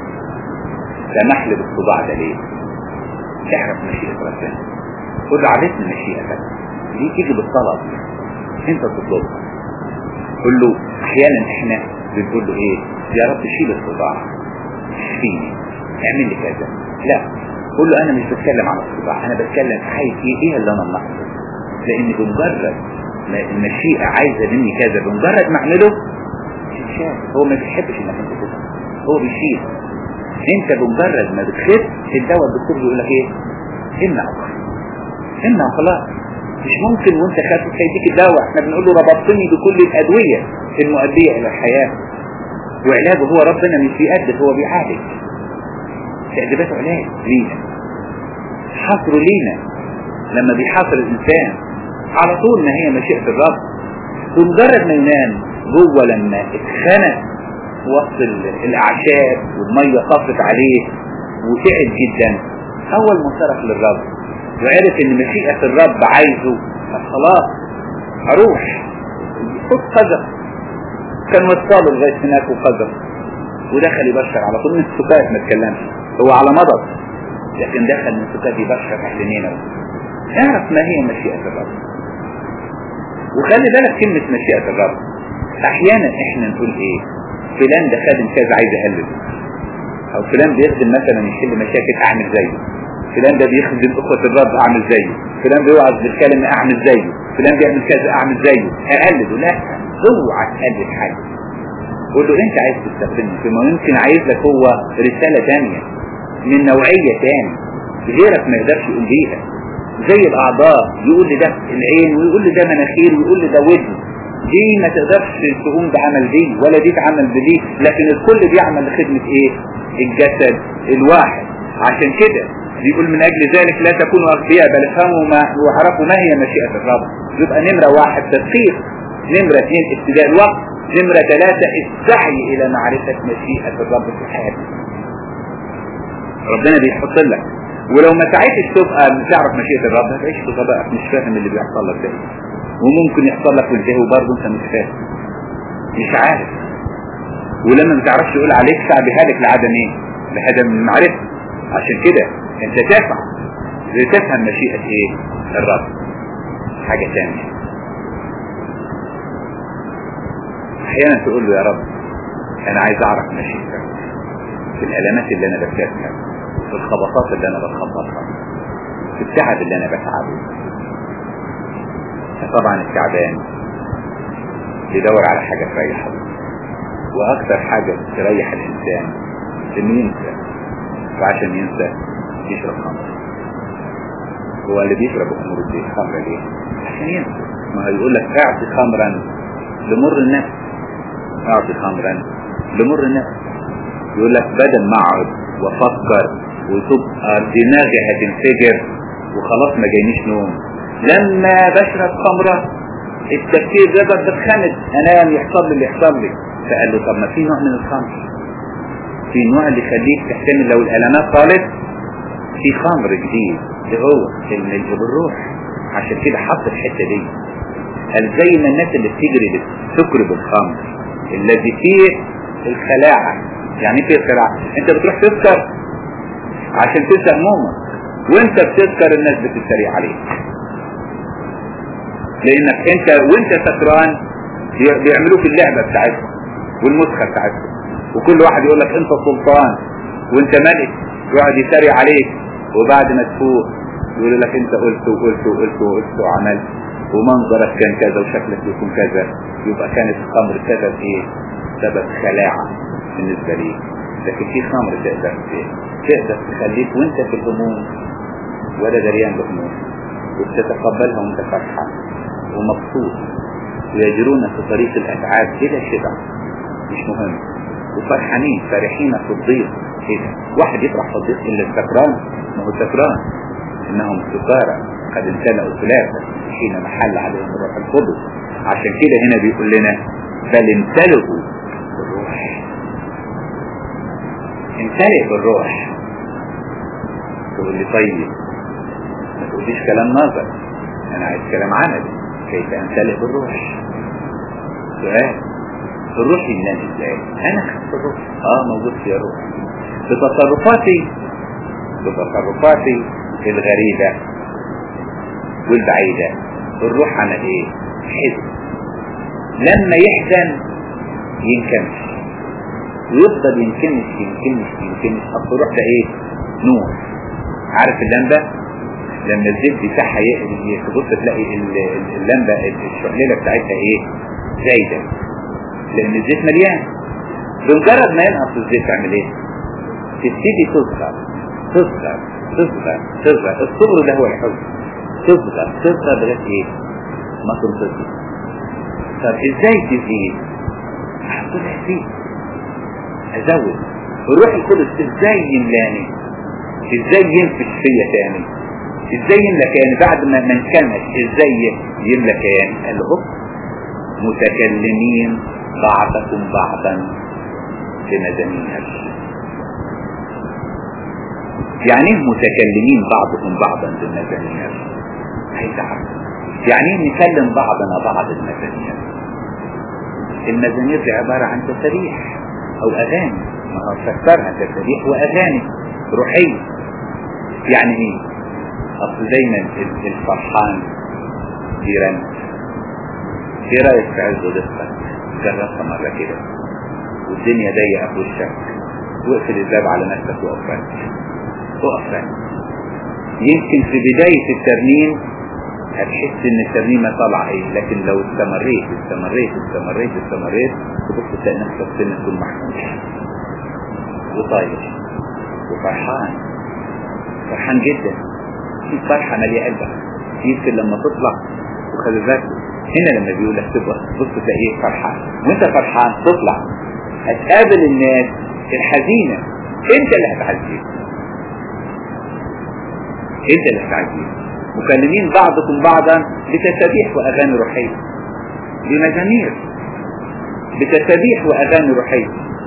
سمح لي بالصداع ده ليه تعرف مشيئة ربنا خد عرفنا مشيئتك دي تيجي بالطلب انت تطلبها قول له احيانا احنا بنقول له ايه يا رب شيل الصداع اشفيني اعمل لي كذا لا قول له انا مش بتكلم عن الصداع انا بتكلم عايز ايه ايه اللي انا ناقصه لان بمجرد ما المشيئة عايزة مني كذا بمجرد ما اعمله تتشاف هو ما بيحبش انك انت تخف هو بيشيل انت بمجرد ما بتخف الدواء الدكتور بيقول لك ايه امنع امنع خلاص مش ممكن وانت خايف هيديك الدواء احنا بنقول له ربطني بكل الادويه المؤديه الى الحياه وعلاجه هو ربنا مش بيقدس هو بيعالج تأديباته علاج لينا حصره لينا لما بيحاصر الانسان على طول ما هي مشيئة الرب بمجرد ما ينام جوه لما اتخنق وسط الاعشاب والمية خفت عليه وتعب جدا اول ما صرف للرب وعرف ان مشيئة الرب عايزه خلاص اروح خد قذر كان وصاله لغاية هناك وقذر ودخل يبشر على طول من السكات ما اتكلمش هو على مضض لكن دخل من السكات يبشر اهل نينوى اعرف ما هي مشيئة الرب وخلي بالك كلمة مشيئة الرب احيانا احنا نقول ايه فلان ده خادم كذا عايز اقلده او فلان بيخدم مثلا يحل مشاكل اعمل زيه فلان ده بيخدم اخوة الرب اعمل زيه فلان بيوعظ بالكلمة اعمل زيه فلان بيعمل كذا اعمل زيه اقلده لا اوعى تقلد حد قول له انت عايز تستخدمه فيما يمكن عايز لك هو رسالة تانية من نوعية تاني غيرك ما يقدرش يقول بيها زي الاعضاء يقول لي ده العين ويقول لي ده مناخير ويقول لي ده ودن دي ما تقدرش تقوم بعمل دي ولا دي تعمل بدي لكن الكل بيعمل لخدمة ايه الجسد الواحد عشان كده بيقول من اجل ذلك لا تكونوا اغبياء بل افهموا ما واعرفوا ما هي مشيئة الرب يبقى نمرة واحد تدقيق نمرة اثنين ابتداء الوقت نمرة ثلاثة السعي الى معرفة مشيئة الرب في حياتك ربنا بيحط لك ولو ما سعيتش تبقى تعرف مشيئة الرب هتعيش في غبائك مش فاهم اللي بيحصل لك ده وممكن يحصل لك وانتهي وبرضه انت مش فاهم مش عارف ولما ما تعرفش يقول عليك سعبها لك لعدم ايه لعدم المعرفة عشان كده انت تسعى لتفهم مشيئة ايه الرب حاجة ثانية احيانا تقول له يا رب انا عايز اعرف مشيئتك في الالامات اللي انا بكتبها في الخبطات اللي انا بتخبطها في التعب اللي انا بتعبه طبعا التعبان يدور على حاجة تريحه واكثر حاجة تريح الانسان انه ينسى وعشان ينسى يشرب خمر هو اللي بيشرب خمر الزيت خمر ليه عشان ينسى ما هيقول لك اعطي خمرا لمر النفس اعطي خمرا لمر النفس يقول لك بدل ما اقعد وافكر وتبقى دماغي هتنفجر وخلاص ما جاينيش نوم لما بشرب خمرة التفكير ده بتخمد انام يحصل لي اللي يحصل لي فقال له طب ما في نوع من الخمر في نوع اللي يخليك تحتمل لو الالامات طالت في خمر جديد اللي هو الملء بالروح عشان كده حط الحته دي قال زي ما الناس اللي بتجري بتسكر بالخمر الذي فيه الخلاعه يعني ايه فيه الخلاعه انت بتروح تسكر عشان تنسى همومك وانت بتسكر الناس بتتريق عليك لانك انت وانت سكران بيعملوك اللعبة بتاعتهم والمسخة بتاعتهم وكل واحد يقول لك انت سلطان وانت ملك يقعد يتريق عليك وبعد ما تفوق يقول لك انت قلت وقلت وقلت وقلت وعملت ومنظرك كان كذا وشكلك يكون كذا يبقى كانت الخمر سبب ايه سبب خلاعة بالنسبة ليك لكن في خمر تقدر تقدر تخليك وانت في الهموم ولا دريان بهموم وتتقبلها وانت فرحان ومبسوط ويجرون في طريق الأتعاب بلا شبع مش مهم وفرحانين فرحين في الضيق ايه واحد يفرح في الضيق الا السكران ما هو سكران انهم سكارى قد امتلأوا ثلاثة حين محل عليهم الروح القدس عشان كده هنا بيقول لنا بل امتلئوا بالروح امتلئ بالروح تقول لي طيب ما تقوليش كلام نظر انا عايز كلام عملي كيف امتلئ بالروح سؤال الروح ينام ازاي انا خدت الروح اه موجود في الروح بتصرفاتي بتصرفاتي الغريبة والبعيدة الروح عمل ايه حزن لما يحزن ينكمش ويفضل ينكمش ينكمش ينكمش اصل الروح ده ايه نور عارف اللمبة لما الزيت بتاعها تبص تلاقي اللمبة الشعليلة بتاعتها ايه زايدة لان الزيت مليان بمجرد ما ينقص الزيت تعمل ايه تبتدي تصغر تصغر تصغر تصغر الصغر ده هو الحزن تصغر تصغر لغايه ايه ما تنتظر طب ازاي تزيد هحطها ازيد ازود الروح القدس ازاي يملاني ازاي ينفش فيا تاني ازاي يملى كياني بعد ما ما انكمش ازاي يملى كياني قال له متكلمين بعضكم بعضا بمزامير يعني ايه متكلمين بعضكم بعضا بالمزامير عايز اعرف يعني ايه نكلم بعضنا بعض المزامير المزامير دي عبارة عن تسابيح او اغاني ما هو فسرها تسابيح واغاني روحية يعني ايه اصل دايما الفرحان بيرن ايه رايك في عز ضيقتك جربها مرة كده والدنيا ضيقة في وشك واقفل الباب على نفسك وقف وقف يمكن في بداية الترنيم هتحس ان الترنيمة طالعة ايه لكن لو استمريت استمريت استمريت استمريت تبص تلاقي نفسك سنة تكون محموش وطاير وفرحان فرحان جدا في فرحة مالية قلبك يمكن لما تطلع وخلي بالك هنا لما بيقول لك تبقى بص تلاقيه فرحان وانت فرحان تطلع هتقابل الناس الحزينة انت اللي هتعزيهم انت اللي هتعزيهم مكلمين بعضكم بعضا بتسابيح واغاني روحية بمزامير بتسابيح واغاني روحية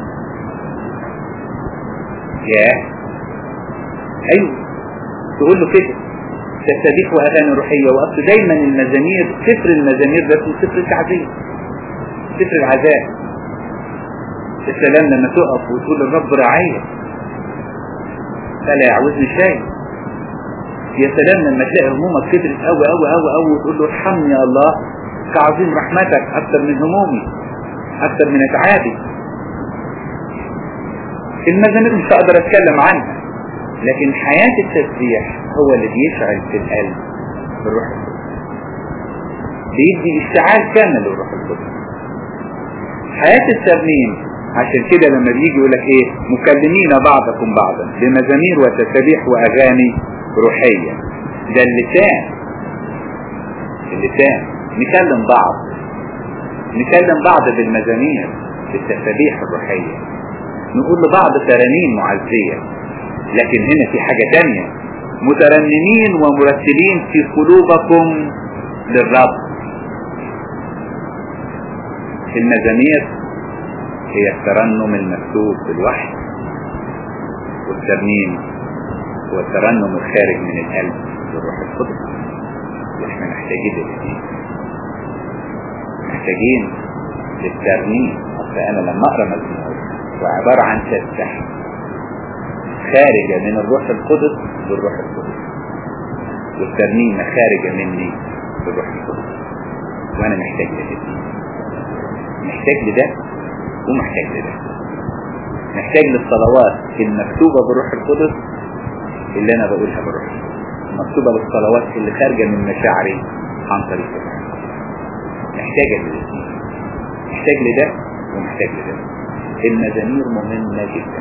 ياه ايوه تقول له كده تسابيح واغاني روحيه واصل دايما المزامير سفر المزامير ده اسمه سفر التعزيه سفر العزاء السلام لما تقف وتقول الرب رعاية فلا يعوزني شيء يا سلام لما تلاقي همومك كترت قوي قوي قوي قوي وتقول له ارحمني يا الله كعظيم رحمتك اكثر من همومي اكثر من اتعابي المزامير مش هقدر اتكلم عنها لكن حياة التسبيح هو اللي بيشعل في القلب بالروح القدس بيدي اشتعال كامل للروح القدس حياة الترنيم عشان كده لما بيجي يقول لك ايه مكلمين بعضكم بعضا بمزامير وتسابيح واغاني روحية ده اللسان اللسان نكلم بعض نكلم بعض بالمزامير بالتسابيح الروحية نقول لبعض ترانيم معزية لكن هنا في حاجة تانية مترنمين ومرتلين في قلوبكم للرب المزامير هي الترنم المكتوب بالوحي والترنيم هو الترنم الخارج من القلب بالروح القدس واحنا محتاجين للاثنين محتاجين للترنيم اصل انا لما اقرا مزمور وعبارة عن تسبح خارجة من الروح القدس بالروح القدس والترنيمة خارجة مني بالروح القدس وانا محتاج للاثنين محتاج لده ومحتاج لده محتاج للصلوات المكتوبة بالروح القدس اللي انا بقولها بالروح القدس مكتوبة بالصلوات اللي خارجة من مشاعري عن طريق الروح محتاجة للاثنين محتاج لده ومحتاج لده المزامير مهمة جدا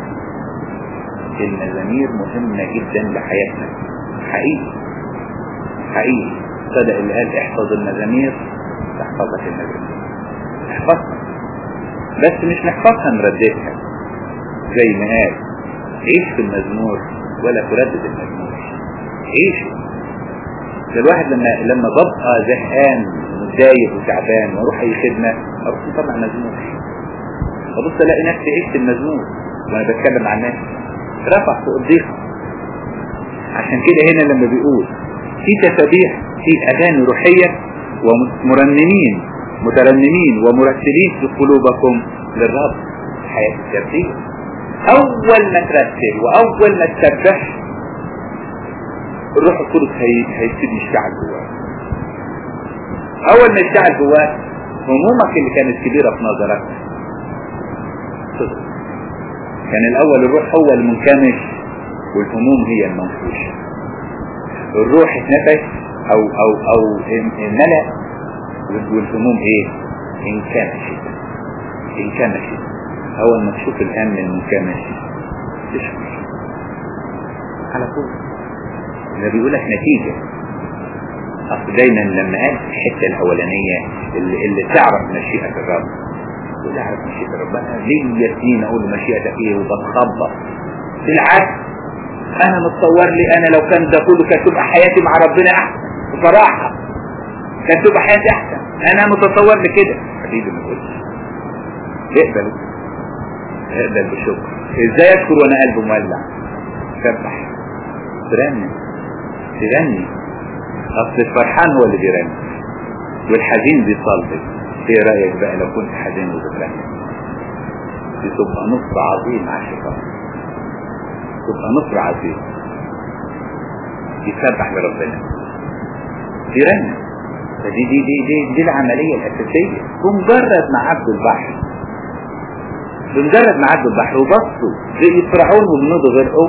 المزامير مهمة جدا لحياتنا حقيقي حقيقي صدق اللي قال احفظ المزامير تحفظك المزامير احفظها بس مش نحفظها نرددها زي ما قال عيش في المزمور ولا تردد المزمور عيش ده الواحد لما لما ببقى زهقان متضايق وتعبان واروح اي خدمه اروح طبعا مزمور ابص الاقي نفسي عشت المزمور وانا بتكلم عن نفسي رفع فوق الضيق عشان كده هنا لما بيقول في تسابيح في اغاني روحيه ومرنمين مترنمين ومرتلين في قلوبكم للرب حياه الترتيب اول ما ترتل واول ما تسبح الروح القدس هيبتدي يشتغل جواك اول ما يشتغل جواك همومك اللي كانت كبيره في نظرك صدق كان الاول الروح هو المنكمش والهموم هي المنفوشة الروح اتنفس او او او انملأ والهموم ايه انكمشت انكمشت اول ما تشوف الامن المنكمش تشكر على طول ده بيقول لك نتيجة اصل دايما لما قال الحتة الاولانية اللي, اللي تعرف مشيئة الرب تقول اعرف مشيئة ربنا ليه سنين اقول مشيئتك ايه وبتخبط بالعكس انا متصور لي انا لو كان ده كله كانت تبقى حياتي مع ربنا احسن بصراحة كانت تبقى حياتي احسن انا متصور لي كده حبيبي ما تقولش اقبل اقبل بالشكر ازاي اشكر وانا قلبي مولع سبح ترنم تغني اصل الفرحان هو اللي بيرنم والحزين بيصلي ايه رايك بقى لو كنت حزين وبترنم دي تبقى نصر عظيم على الشيطان تبقى نصر عظيم يسبح لربنا يرنم فدي دي دي دي, دي العملية الأساسية بمجرد ما عبدوا البحر بمجرد ما عبدوا البحر وبصوا زي فرعون وجنوده غرقوا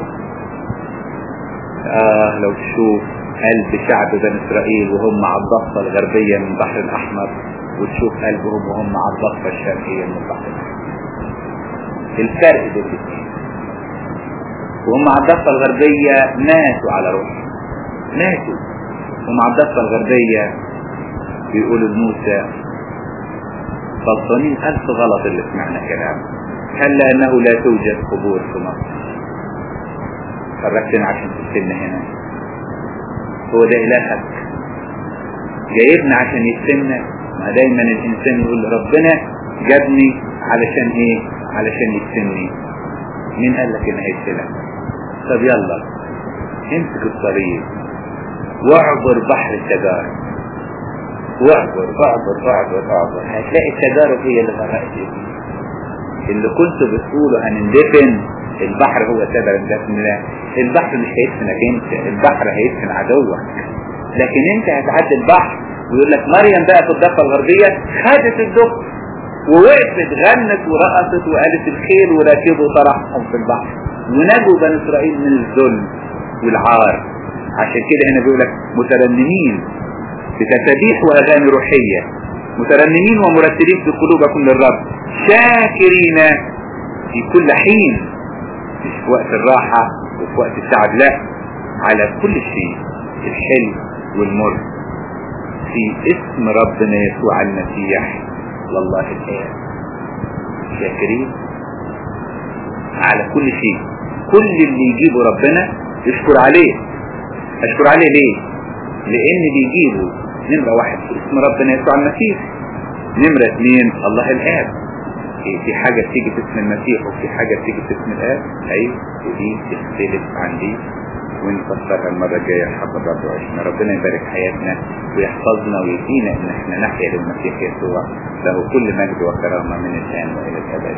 آه لو تشوف قلب شعب بني إسرائيل وهم على الضفة الغربية من البحر الأحمر وتشوف قلبهم وهم على الضفة الشرقية من البحر الأحمر الفرق بين الاثنين وهم على الضفة الغربية ماتوا على روح ماتوا وهم على الضفة الغربية بيقولوا لموسى غلطانين ألف غلط اللي سمعنا كلام هلا أنه لا توجد قبور في مصر خرجتنا عشان تستنى هنا هو ده إلهك جايبنا عشان يستنى ما دايما الإنسان يقول ربنا جابني علشان إيه علشان يستني مين قال لك إن هيستلم طب يلا امسك الطريق واعبر بحر التجارب واعبر اعبر اعبر اعبر هتلاقي التجارب هي اللي غرقت اللي كنت بتقوله هنندفن البحر هو سبب الدفن ده البحر مش هيدفنك انت البحر هيدفن عدوك لكن انت هتعدي البحر ويقول لك مريم بقى في الضفه الغربيه خدت الدف ووقفت غنت ورقصت وقالت الخير وراكبوا طرحهم في البحر ونجوا بني اسرائيل من الذل والعار عشان كده هنا بيقول لك مترنمين بتسابيح واغاني روحيه مترنمين ومرتلين في قلوبكم للرب شاكرين في كل حين مش في وقت الراحة وفي وقت التعب لا على كل شيء الحلو والمر في اسم ربنا يسوع المسيح والله الآب شاكرين على كل شيء كل اللي يجيبه ربنا يشكر عليه اشكر عليه ليه لان بيجيبه نمرة واحد في اسم ربنا يسوع المسيح نمرة اثنين الله الاب في حاجة تيجي في اسم المسيح وفي حاجة تيجي في اسم الاب ايوه ودي تختلف عن دي ونفسرها المرة الجاية حسب رب وعشنا ربنا يبارك حياتنا ويحفظنا ويدينا ان احنا نحيا للمسيح يسوع له كل مجد وكرامة من الان والى الابد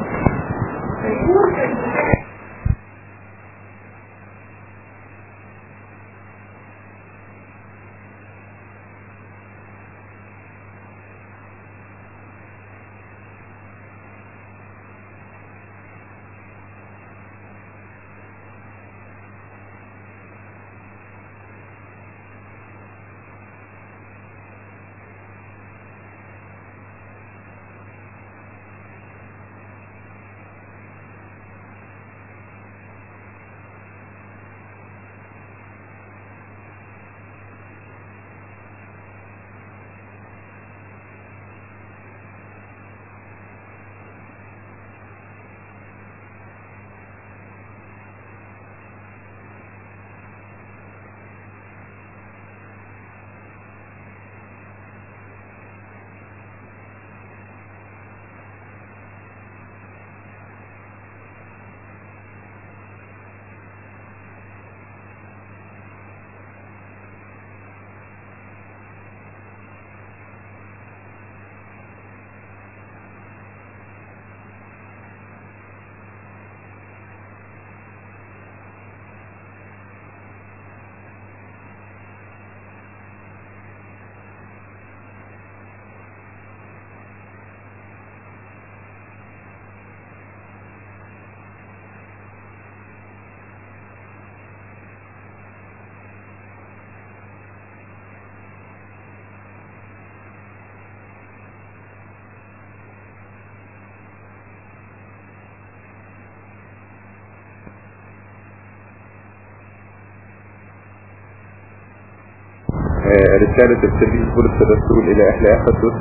رسالة السبيل بولس الرسول إلى أهل أفسس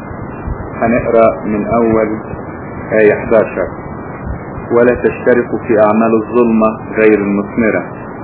هنقرأ من أول آية 11 ولا تشتركوا في أعمال الظلمة غير المثمرة